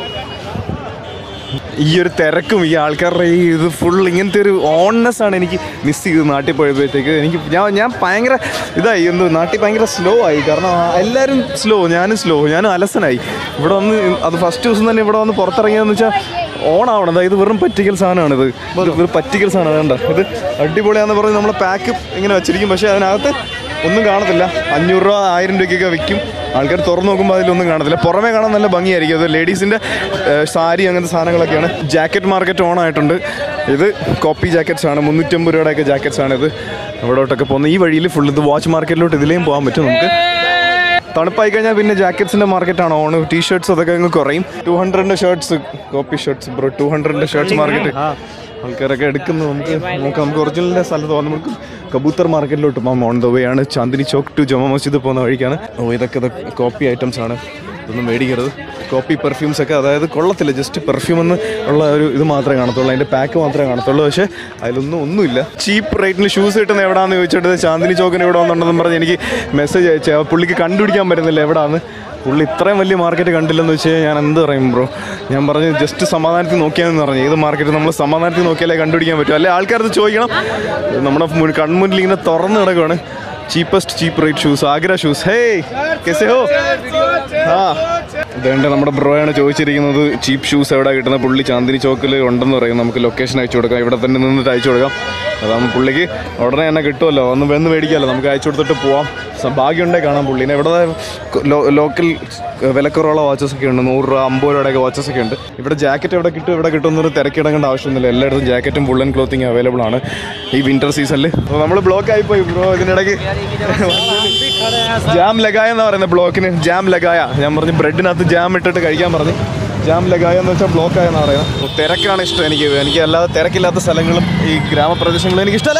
Speaker 1: ഈ ഒരു തിരക്കും ഈ ആൾക്കാരുടെ ഈ ഇത് ഫുൾ ഇങ്ങനത്തെ ഒരു ഓൺനെസ് ആണ് എനിക്ക് മിസ് ചെയ്ത് നാട്ടിൽ പോയപ്പോഴത്തേക്ക് എനിക്ക് ഞാൻ ഞാൻ ഭയങ്കര ഇതായി എന്ത് നാട്ടിൽ ഭയങ്കര സ്ലോ ആയി കാരണം എല്ലാവരും സ്ലോ ഞാനും സ്ലോ ഞാനും അലസനായി ഇവിടെ വന്ന് അത് ഫസ്റ്റ് ദിവസം തന്നെ ഇവിടെ വന്ന് പുറത്തിറങ്ങിയതെന്ന് വെച്ചാൽ ഓൺ ആവണം അതായത് വെറും പറ്റിക്കൽ സാധനമാണിത് ഇത് വെറും പറ്റിക്കൽ സാധനം വേണ്ട ഇത് അടിപൊളിയാന്ന് പറഞ്ഞ് നമ്മൾ പാക്ക് ഇങ്ങനെ വെച്ചിരിക്കും പക്ഷേ അതിനകത്ത് ഒന്നും കാണത്തില്ല അഞ്ഞൂറ് രൂപ ആയിരം രൂപയ്ക്കൊക്കെ വിൽക്കും ആൾക്കാർ തുറന്നു നോക്കുമ്പോൾ അതിലൊന്നും കാണത്തില്ല പുറമേ കാണാൻ നല്ല ഭംഗിയായിരിക്കും അത് ലേഡീസിൻ്റെ സാരി അങ്ങനത്തെ സാധനങ്ങളൊക്കെയാണ് ജാക്കറ്റ് മാർക്കറ്റ് ഓൺ ആയിട്ടുണ്ട് ഇത് കോപ്പി ജാക്കറ്റ്സ് ആണ് മുന്നൂറ്റമ്പത് രൂപയുടെയൊക്കെ ജാക്കറ്റ്സ് ആണ് ഇത് ഇവിടോട്ടൊക്കെ പോകുന്നത് ഈ വഴിയിൽ ഫുൾ ഇത് വാച്ച് മാർക്കറ്റിലോട്ട് ഇതിലേയും പോകാൻ പറ്റും നമുക്ക് തണുപ്പായി കഴിഞ്ഞാൽ പിന്നെ ജാക്കറ്റ്സിൻ്റെ മാർക്കറ്റാണ് ഓൺ ടീ ഷർട്ട്സ് അതൊക്കെ അങ്ങ് കുറയും ടു ഹൺഡ്രഡിൻ്റെ shirts copy shirts bro two ഹൺഡ്രഡിൻ്റെ ഷർട്ട്സ് മാർക്കറ്റ് ആൾക്കാരൊക്കെ എടുക്കുന്നു നമുക്ക് നോക്കാം നമുക്ക് ഒറിജിനലിൻ്റെ സ്ഥലത്ത് പോകാം നമുക്ക് കബൂത്തർ മാർക്കറ്റിലോട്ട് പോകാം ഓൺ ദ വേ ആണ് ചാന്ദിനി ചോക്ക് ടു ജമാ മസ്ജിദ് പോകുന്ന വഴിക്കാണ് ഓ ഇതൊക്കെ ഇത് കോപ്പി ഐറ്റംസ് ആണ് ഇതൊന്നും മേടിക്കരുത് കോപ്പി പെർഫ്യൂംസ് ഒക്കെ അതായത് കൊള്ളത്തില്ല ജസ്റ്റ് പെർഫ്യൂം എന്ന് ഉള്ള ഒരു ഇത് മാത്രമേ കാണത്തുള്ളൂ അതിൻ്റെ പാക്ക് മാത്രമേ കാണത്തുള്ളൂ പക്ഷേ അതിലൊന്നും ഒന്നുമില്ല ചീപ്പ് റേറ്റിന് ഷൂസ് കിട്ടുന്ന എവിടെയാണെന്ന് ചോദിച്ചിട്ട് ചാന്ദിനി ചോക്കിന് എവിടെ വന്നിട്ടുണ്ടെന്ന് പറഞ്ഞ് എനിക്ക് മെസ്സേജ് അയച്ചു പുള്ളിക്ക് കണ്ടുപിടിക്കാൻ പറ്റുന്നില്ല എവിടെയാണ് പുള്ളി ഇത്രയും വലിയ മാർക്കറ്റ് കണ്ടില്ലെന്ന് വെച്ച് കഴിഞ്ഞാൽ ഞാൻ എന്ത് പറയും ബ്രോ ഞാൻ പറഞ്ഞു ജസ്റ്റ് സമാധാനത്തിൽ നോക്കിയാന്ന് പറഞ്ഞു ഏത് മാർക്കറ്റ് നമ്മൾ സമാധാനത്തിൽ നോക്കിയാലേ കണ്ടുപിടിക്കാൻ പറ്റും അല്ലെ ആൾക്കാരത് ചോദിക്കണം നമ്മുടെ മുൻ- കൺമുന്നിൽ ഇങ്ങനെ തുറന്ന് കിടക്കുവാണ് cheapest cheap rate shoes Agra shoes ഹേ കെസെ ഹോ ആ ഇതേണ്ട നമ്മുടെ ബ്രോയാണ് ചോദിച്ചിരിക്കുന്നത് ചീപ്പ് ഷൂസ് എവിടെ കിട്ടുന്ന പുള്ളി ചാന്ദിനി ചോക്കിൽ ഉണ്ടെന്ന് പറയും നമുക്ക് ലൊക്കേഷൻ അയച്ചു കൊടുക്കാം ഇവിടെ തന്നെ നിന്നിട്ട് അയച്ചു കൊടുക്കാം അതാകുമ്പോൾ പുള്ളിക്ക് ഉടനെ തന്നെ കിട്ടുമല്ലോ ഒന്ന് വന്ന് മേടിക്കാമല്ലോ നമുക്ക് അയച്ചു കൊടുത്തിട്ട് പോവാം സ- ഭാഗ്യമുണ്ടെങ്കിൽ കാണാം പുള്ളിനെ ഇവിടെ ലോ- ലോക്കൽ വിലക്കുറവുള്ള വാച്ചസ് ഒക്കെ ഉണ്ട് നൂറ് രൂപ അമ്പത് രൂപയുടെയൊക്കെ വാച്ചസ് ഒക്കെ ഉണ്ട് ഇവിടെ ജാക്കറ്റ് എവിടെ കിട്ടും ഇവിടെ കിട്ടും എന്നൊരു തിരക്കിടങ്ങേണ്ട ആവശ്യമൊന്നുമില്ല എല്ലായിടത്തും ജാക്കറ്റും വുള്ളൻ ക്ലോത്തിങ് അവൈലബിൾ ആണ് ഈ വിന്റർ സീസണിൽ അപ്പോൾ നമ്മൾ ബ്ലോക്ക് ആയിപ്പോയി ബ്രോ ഇതിനിടയ്ക്ക് ജാം ലഗായ എന്ന് പറയുന്നത് ബ്ലോക്കിന് ജാം ലഗായ ഞാൻ പറഞ്ഞു ബ്രെഡിനകത്ത് ജാം ഇട്ടിട്ട് കഴിക്കാൻ പറഞ്ഞു ജാം ലഗായ എന്ന് വെച്ചാൽ ബ്ലോക്ക് ആയെന്ന് പറയുന്നത് അപ്പോൾ തിരക്കാണ് ഇഷ്ടം എനിക്ക് എനിക്ക് അല്ലാതെ തിരക്കില്ലാത്ത സ്ഥലങ്ങളും ഈ ഗ്രാമപ്രദേശങ്ങളും എനിക്ക് ഇഷ്ടമല്ല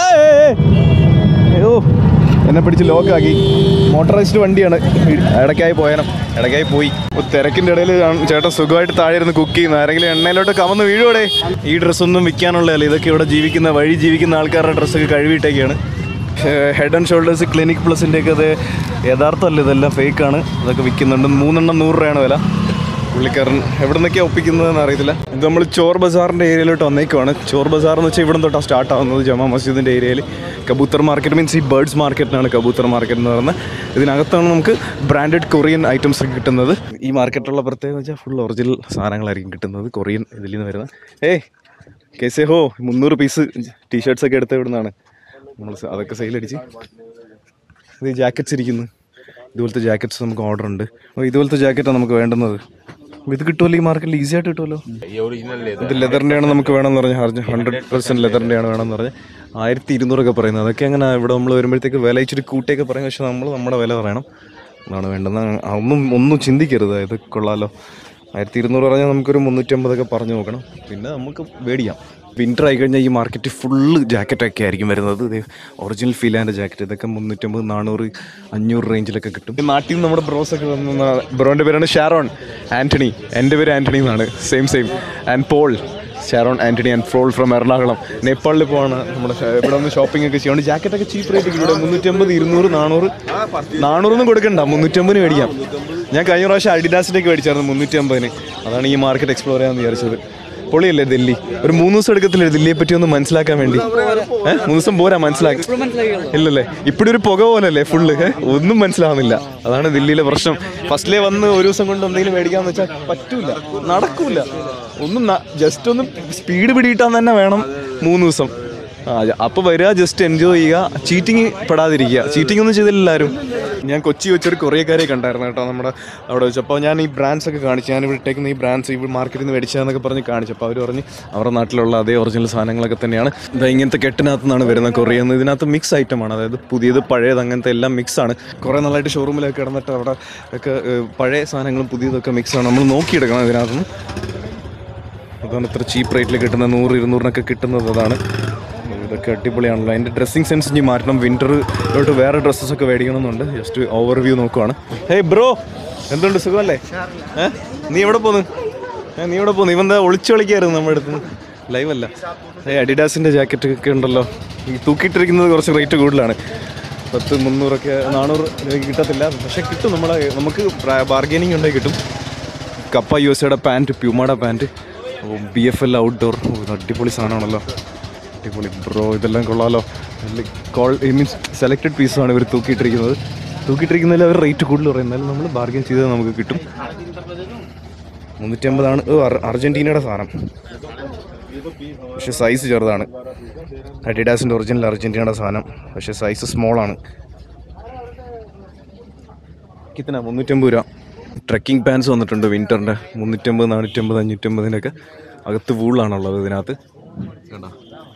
Speaker 1: അയ്യോ എന്നെ പിടിച്ച് ലോക്കാക്കി മോട്ടറൈസ്ഡ് വണ്ടിയാണ് ഇടയ്ക്കായി പോയണം ഇടയ്ക്കായി പോയി അപ്പോൾ തിരക്കിൻ്റെ ഇടയിൽ ചേട്ടൻ സുഖമായിട്ട് താഴെ ഇരുന്ന് കുക്ക് ചെയ്യുന്നു ആരെങ്കിലും എണ്ണയിലോട്ട് കമന്ന് വീഴുവോടെ ഈ ഡ്രസ്സൊന്നും വിൽക്കാനുള്ളതല്ല ഇതൊക്കെ ഇവിടെ ജീവിക്കുന്ന വഴി ജീവിക്കുന്ന ആൾക്കാരുടെ ഡ്രസ്സൊക്കെ കഴുകിയിട്ടൊക്കെയാണ് ഹെഡ് ആൻഡ് ഷോൾഡേഴ്സ് ക്ലിനിക് പ്ലസിൻ്റെ ഒക്കെ അത് യഥാർത്ഥമല്ല ഇതെല്ലാം ഫേക്കാണ് അതൊക്കെ വിൽക്കുന്നുണ്ട് മൂന്നെണ്ണം നൂറ് രൂപയാണ് വില പുള്ളിക്കാരൻ എവിടെ നിന്നൊക്കെയാണ് ഒപ്പിക്കുന്നതെന്ന് അറിയത്തില്ല ഇത് നമ്മൾ ചോർ ബസാറിൻ്റെ ഏരിയയിലോട്ട് വന്നേക്കുവാണ് ചോർ ബസാർ എന്ന് വെച്ചാൽ ഇവിടെ തൊട്ടാണ് സ്റ്റാർട്ട് ആവുന്നത് ജമാ മസ്ജിദിൻ്റെ ഏരിയയിൽ കബൂത്തർ മാർക്കറ്റ് മീൻസ് ഈ ബേർഡ്സ് മാർക്കറ്റിനാണ് കബൂത്തർ മാർക്കറ്റ് എന്ന് പറയുന്നത് ഇതിനകത്താണ് നമുക്ക് ബ്രാൻഡഡ് കൊറിയൻ ഐറ്റംസ് ഒക്കെ കിട്ടുന്നത് ഈ മാർക്കറ്റിലുള്ള പ്രത്യേകത വെച്ചാൽ ഫുൾ ഒറിജിനൽ സാധനങ്ങളായിരിക്കും കിട്ടുന്നത് കൊറിയൻ ഇതിൽ നിന്ന് വരുന്നത് ഏയ് കേസേ ഹോ മുന്നൂറ് പീസ് ടീഷർട്സ് ഒക്കെ എടുത്ത് ഇവിടുന്നാണ് നമ്മൾ അതൊക്കെ സെയിലടിച്ച് ഇത് ജാക്കറ്റ്സ് ഇരിക്കുന്നു ഇതുപോലത്തെ ജാക്കറ്റ്സ് നമുക്ക് ഓർഡർ ഉണ്ട് അപ്പോൾ ഇതുപോലത്തെ ജാക്കറ്റാണ് നമുക്ക് വേണ്ടുന്നത് അപ്പോൾ ഇത് കിട്ടുമല്ലോ ഈ മാർക്കറ്റിൽ ഈസി ആയിട്ട് കിട്ടുമല്ലോ ഇത് ലെതറിൻ്റെയാണ് നമുക്ക് വേണമെന്ന് പറഞ്ഞ് ഹൺഡ്രഡ് പെർസെൻറ്റ് ലെതറിൻ്റെയാണ് വേണമെന്ന് പറഞ്ഞ് ആയിരത്തി ഇരുന്നൂറൊക്കെ പറയുന്നത് അതൊക്കെ അങ്ങനെ ഇവിടെ നമ്മൾ വരുമ്പോഴത്തേക്ക് വില ഇച്ചിരി കൂട്ടിയൊക്കെ പറയും പക്ഷേ നമ്മൾ നമ്മുടെ വില പറയണം അതാണ് വേണ്ടത് ഒന്നും ഒന്നും ചിന്തിക്കരുത് ഇത് കൊള്ളാലോ ആയിരത്തി ഇരുന്നൂറ് പറഞ്ഞാൽ നമുക്കൊരു മുന്നൂറ്റമ്പതൊക്കെ പറഞ്ഞു നോക്കണം പിന്നെ നമുക്ക് മേടിക്കാം വിൻ്റർ ആയി കഴിഞ്ഞാൽ ഈ മാർക്കറ്റ് ഫുള്ള് ജാക്കറ്റൊക്കെ ആയിരിക്കും വരുന്നത് ഇത് ഒറിജിനൽ ഫിലാൻ്റെ ജാക്കറ്റ് ഇതൊക്കെ മുന്നൂറ്റമ്പത് നാനൂറ് അഞ്ഞൂറ് റേഞ്ചിലൊക്കെ കിട്ടും ഈ നാട്ടിൽ നിന്ന് നമ്മുടെ ബ്രോസ് ഒക്കെ വന്ന ബ്രോൻ്റെ പേരാണ് ഷാരോൺ ആൻ്റണി എൻ്റെ പേര് ആൻ്റണി എന്നാണ് same same and Paul Sharon Antony and ഫ്രോൾ ഫ്രം എറണാകുളം നേപ്പാളിൽ പോവാണ് നമ്മുടെ ഷ- ഇവിടെ ഒന്ന് ഷോപ്പിംഗ് ഒക്കെ ചെയ്യുന്നത് ജാക്കറ്റൊക്കെ ചീപ്പ് റേറ്റ് ഇവിടെ മുന്നൂറ്റമ്പത് ഇരുന്നൂറ് നാനൂറ് നാനൂറൊന്നും കൊടുക്കണ്ട മുന്നൂറ്റമ്പതിന് മേടിക്കാം ഞാൻ കഴിഞ്ഞ പ്രാവശ്യം അഡിഡാസിൻ്റെ ഒക്കെ മേടിച്ചായിരുന്നു മുന്നൂറ്റമ്പതിന് അതാണ് ഈ മാർക്കറ്റ് എക്സ്പ്ലോർ ചെയ്യാമെന്ന് വിചാരിച്ചത് പൊളിയല്ലേ ദില്ലി ഒരു മൂന്ന് ദിവസം എടുക്കത്തില്ലേ ദില്ലിയെ പറ്റി ഒന്ന് മനസ്സിലാക്കാൻ വേണ്ടി ഏഹ് മൂന്ന് ദിവസം പോരാ മനസ്സിലാക്കി ഇല്ലല്ലേ ഇപ്പോഴും ഒരു പുക പോലല്ലേ ഫുള്ള് ഒന്നും മനസ്സിലാവുന്നില്ല അതാണ് ദില്ലിയിലെ പ്രശ്നം ഫസ്റ്റിലേ വന്ന് ഒരു ദിവസം കൊണ്ട് എന്തെങ്കിലും മേടിക്കാന്ന് വെച്ചാൽ പറ്റൂല നടക്കൂല ഒന്നും ജസ്റ്റ് ഒന്ന് സ്പീഡ് പിടിയിട്ടാൻ തന്നെ വേണം മൂന്ന് ദിവസം ആ അപ്പോൾ വരിക ജസ്റ്റ് എൻജോയ് ചെയ്യുക ചീറ്റിങ് പെടാതിരിക്കുക ചീറ്റിംഗ് ഒന്നും ചെയ്തില്ല ആരും ഞാൻ കൊച്ചി വെച്ചൊരു കൊറിയക്കാരെ കണ്ടായിരുന്നു കേട്ടോ നമ്മുടെ അവിടെ വെച്ച് അപ്പോൾ ഞാൻ ഈ ബ്രാൻഡ്സ് ഒക്കെ കാണിച്ചു ഞാൻ ഇവിടെ ഇട്ടേക്കുന്ന ഈ ബ്രാൻഡ്സ് ഈ മാർക്കറ്റിൽ നിന്ന് മേടിച്ചതെന്നൊക്കെ പറഞ്ഞ് കാണിച്ചു അപ്പോൾ അവർ പറഞ്ഞ് അവരുടെ നാട്ടിലുള്ള അതേ ഒറിജിനൽ സാധനങ്ങളൊക്കെ തന്നെയാണ് ഇതാ ഇങ്ങനത്തെ കെട്ടിനകത്ത് നിന്നാണ് വരുന്നത് കൊറിയെന്ന് ഇതിനകത്ത് മിക്സ് ഐറ്റമാണ് അതായത് പുതിയത് പഴയത് അങ്ങനത്തെ എല്ലാം മിക്സ് ആണ് കുറേ നാളായിട്ട് ഷോറൂമിലൊക്കെ കിടന്നിട്ട് അവിടെ ഒക്കെ ഏഹ്, പഴയ സാധനങ്ങളും പുതിയതൊക്കെ മിക്സ് ആണ് നമ്മൾ നോക്കിയെടുക്കണം ഇതിനകത്തുനിന്ന് അതാണ് ഇത്ര ചീപ്പ് റേറ്റിൽ കിട്ടുന്ന നൂറ് ഇരുന്നൂറിനൊക്കെ കിട്ടുന്നത് അതാണ് ഇതൊക്കെ അടിപൊളിയാണല്ലോ അതിൻ്റെ ഡ്രസ്സിങ് സെൻസ് ഇനി മാറ്റണം വിൻ്ററിലോട്ട് വേറെ ഡ്രസ്സസ് ഒക്കെ മേടിക്കണമെന്നുണ്ട് ജസ്റ്റ് ഓവർവ്യൂ നോക്കുവാണ് ഹേയ് ബ്രോ എന്തുണ്ട് സുഖമല്ലേ ഏ നീ എവിടെ പോന്ന് ഏ നീ എവിടെ പോന്ന് ഇവൻ എന്താ ഒളിച്ചു കളിക്കായിരുന്നു നമ്മുടെ അടുത്ത് ലൈവ് അല്ല ഏ അഡിഡാസിൻ്റെ ജാക്കറ്റ് ഒക്കെ ഉണ്ടല്ലോ ഈ തൂക്കിയിട്ടിരിക്കുന്നത് കുറച്ച് റേറ്റ് കൂടുതലാണ് പത്ത് മുന്നൂറൊക്കെ നാനൂറ് രൂപയ്ക്ക് കിട്ടത്തില്ല പക്ഷേ കിട്ടും നമ്മളെ നമുക്ക് ബാർഗൈനിങ് ഉണ്ടെങ്കിൽ കിട്ടും കപ്പ യു എസ് എയുടെ പാൻറ്റ് പ്യൂമയുടെ pant B F L outdoor അടിപൊളി സാധനമാണല്ലോ അടിപൊളി ബ്രോ ഇതെല്ലാം കൊള്ളാമല്ലോ കോൾ മീൻസ് സെലക്റ്റഡ് പീസാണ് ഇവർ തൂക്കിയിട്ടിരിക്കുന്നത് തൂക്കിയിട്ടിരിക്കുന്നതിൽ അവർ റേറ്റ് കൂടുതൽ പറയും എന്നാലും നമ്മൾ ബാർഗൈൻ ചെയ്താൽ നമുക്ക് കിട്ടും മുന്നൂറ്റമ്പതാണ് ഓ അർ- അർജൻറ്റീനയുടെ സാധനം പക്ഷെ സൈസ് ചെറുതാണ് അഡിഡാസിൻ്റെ ഒറിജിനൽ അർജൻറ്റീനയുടെ സാധനം പക്ഷെ സൈസ് സ്മോളാണ് കിത്തന മുന്നൂറ്റമ്പത് രൂപ ട്രക്കിംഗ് പാൻസ് വന്നിട്ടുണ്ട് വിൻ്ററിൻ്റെ മുന്നൂറ്റമ്പത് നാനൂറ്റമ്പത് അഞ്ഞൂറ്റമ്പതിനൊക്കെ അകത്ത് വൂളാണുള്ളത് ഇതിനകത്ത് കേട്ടോ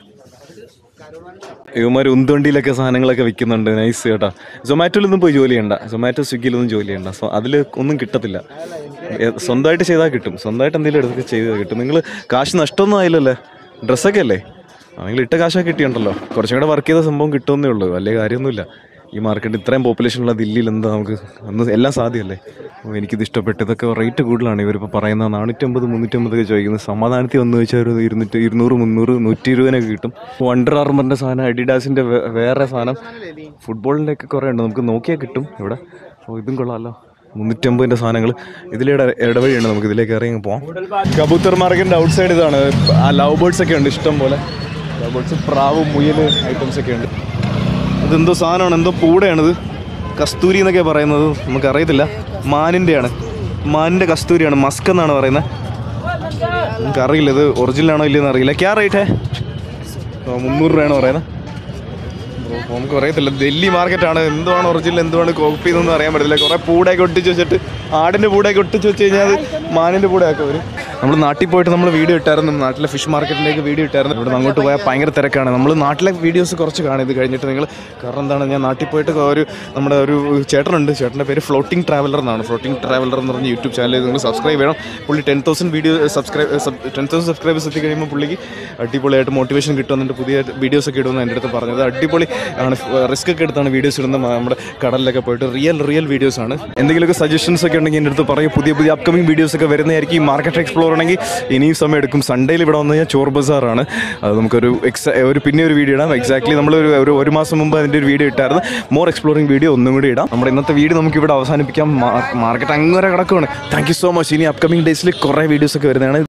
Speaker 1: ഇവന്മാർ ഉന്തുവണ്ടിയിലൊക്കെ സാധനങ്ങളൊക്കെ വിൽക്കുന്നുണ്ട് നൈസ് കേട്ടോ സൊമാറ്റോയിലൊന്നും പോയി ജോലി ചെയ്യണ്ട സൊമാറ്റോ സ്വിഗ്ഗിയിലൊന്നും ജോലി ചെയ്യണ്ട സോ അതിൽ ഒന്നും കിട്ടത്തില്ല ഏ, സ്വന്തമായിട്ട് ചെയ്താൽ കിട്ടും സ്വന്തമായിട്ട് എന്തെങ്കിലും എടുത്തൊക്കെ ചെയ്താൽ കിട്ടും നിങ്ങൾ കാശ് നഷ്ടമൊന്നും ആയില്ലല്ലേ ഡ്രസ്സൊക്കെ അല്ലേ നിങ്ങൾ ഇട്ട കാശൊക്കെ കിട്ടിയുണ്ടല്ലോ കുറച്ചും കൂടെ വർക്ക് ചെയ്ത സംഭവം കിട്ടുമെന്നേ ഉള്ളൂ വലിയ കാര്യമൊന്നുമില്ല ഈ മാർക്കറ്റ് ഇത്രയും പോപ്പുലേഷനുള്ള ദില്ലിയിൽ എന്താ നമുക്ക് അന്ന് എല്ലാം സാധ്യമല്ലേ അപ്പോൾ എനിക്കിത് ഇഷ്ടപ്പെട്ടു ഇതൊക്കെ റേറ്റ് കൂടുതലാണ് ഇവരിപ്പോൾ പറയുന്നത് നാനൂറ്റമ്പത് മുന്നൂറ്റമ്പതൊക്കെ ചോദിക്കുന്നത് സമാധാനത്തിൽ വന്നു വെച്ചാൽ ഒരു ഇരുന്നൂറ്റി ഇരുന്നൂറ് മുന്നൂറ് നൂറ്റി ഇരുപതിനൊക്കെ കിട്ടും വണ്ടർ ആർമറിൻ്റെ സാധനം അഡിഡാസിൻ്റെ വേറെ സാധനം ഫുട്ബോളിൻ്റെ ഒക്കെ കുറേ ഉണ്ട് നമുക്ക് നോക്കിയാൽ കിട്ടും ഇവിടെ അപ്പോൾ ഇതും കൊള്ളാമല്ലോ മുന്നൂറ്റമ്പതിൻ്റെ സാധനങ്ങൾ ഇതിലിടെ ഇടവഴിയുണ്ട് നമുക്ക് ഇതിലേക്ക് ഇറങ്ങി പോവാം കബൂത്തർ മാർക്കറ്റിൻ്റെ ഔട്ട് സൈഡ് ഇതാണ് ആ ലവ് ബേർഡ്സ് ഒക്കെ ഉണ്ട് ഇഷ്ടം പോലെ ലവ് ബേർഡ്സ് പ്രാവ് മുയൽ ഐറ്റംസ് ഒക്കെ ഉണ്ട് ഇതെന്തോ സാധനമാണ് എന്തോ പൂടയാണിത് കസ്തൂരി എന്നൊക്കെ പറയുന്നത് നമുക്കറിയത്തില്ല മാനിൻ്റെയാണ് മാനിൻ്റെ കസ്തൂരിയാണ് മസ്ക് എന്നാണ് പറയുന്നത് നമുക്കറിയില്ല ഇത് ഒറിജിനൽ ആണോ ഇല്ലയെന്ന് അറിയില്ല ക്യാ റേറ്റ് മുന്നൂറ് രൂപയാണ് പറയുന്നത് അപ്പോൾ നമുക്ക് അറിയത്തില്ല ഡൽഹി മാർക്കറ്റാണ് എന്തുവാണ് ഒറിജിനൽ എന്തുവാണ് കോപ്പി എന്നൊന്നും അറിയാൻ പറ്റില്ല കുറേ പൂടയൊക്കെ ഒട്ടിച്ച് വെച്ചിട്ട് ആടിൻ്റെ പൂടയൊക്കെ ഒട്ടിച്ച് വെച്ച് കഴിഞ്ഞാൽ അത് മാനിൻ്റെ പൂടയൊക്കെ വരും നമ്മൾ നാട്ടിൽ പോയിട്ട് നമ്മൾ വീഡിയോ ഇട്ടായിരുന്നു നാട്ടിലെ ഫിഷ് മാർക്കറ്റിലേക്ക് വീഡിയോ ഇട്ടായിരുന്നു ഇവിടെ നിന്ന് അങ്ങോട്ട് പോയാൽ ഭയങ്കര തിരക്കാണ് നമ്മൾ നാട്ടിലെ വീഡിയോസ് കുറച്ച് കാണും ഇത് കഴിഞ്ഞിട്ട് നിങ്ങൾ കാരണം എന്താണ് ഞാൻ നാട്ടിൽ പോയിട്ട് ഒരു നമ്മുടെ ഒരു ചേട്ടനുണ്ട് ചേട്ടൻ്റെ പേര് ഫ്ലോട്ടിംഗ് ട്രാവലർ എന്നാണ് ഫ്ലോട്ടിംഗ് ട്രാവലർ എന്ന് പറഞ്ഞ യൂട്യൂബ് ചാനൽ നിങ്ങൾ സബ്സ്ക്രൈബ് ചെയ്യണം പുള്ളി ten thousand video subscribe ten thousand subscribers എത്തി കഴിയുമ്പോൾ പുള്ളിക്ക് അടിപൊളിയായിട്ട് മോട്ടിവേഷൻ കിട്ടുമെന്നിട്ട് പുതിയ വീഡിയോസ് ഒക്കെ ഇടുമെന്ന് എൻ്റെ അടുത്ത് പറഞ്ഞത് അടിപൊളി ആണ് റിസ്ക് ഒക്കെ എടുത്താണ് വീഡിയോസ് ഇടുന്നത് നമ്മുടെ കടലിലൊക്കെ പോയിട്ട് റിയൽ റിയൽ വീഡിയോസ് ആണ് എന്തെങ്കിലുമൊക്കെ സജഷൻസ് ഒക്കെ ഉണ്ടെങ്കിൽ എൻ്റെ അടുത്ത് പറയും പുതിയ പുതിയ അപ്കമിങ് വീഡിയോസ് ഒക്കെ വരുന്നതായിരിക്കും ഈ മാർക്കറ്റ് എക്സ്പ്ലോർ ആണെങ്കിൽ ഇനിയും സമയം എടുക്കും സൺഡേയിൽ ഇവിടെ വന്നു കഴിഞ്ഞാൽ ചോർ ബസാറാണ് അത് നമുക്കൊരു എക്സാ ഒരു പിന്നെ ഒരു വീഡിയോ ഇടാം എക്സാക്ട്ലി നമ്മൾ ഒരു ഒരു ഒരു മാസം മുമ്പ് അതിൻ്റെ ഒരു വീഡിയോ ഇട്ടായിരുന്നു മോർ എക്സ്പ്ലോറിംഗ് വീഡിയോ ഒന്നും കൂടി ഇടാം നമ്മുടെ ഇന്നത്തെ വീഡിയോ നമുക്ക് ഇവിടെ അവസാനിപ്പിക്കാം മാർക്കറ്റ് അങ്ങനെ കിടക്കുവാണ് താങ്ക് യു സോ മച്ച് ഇനി അപ്കമിങ് ഡേയ്സിൽ കുറേ വീഡിയോസ് ഒക്കെ വരുന്നതാണ്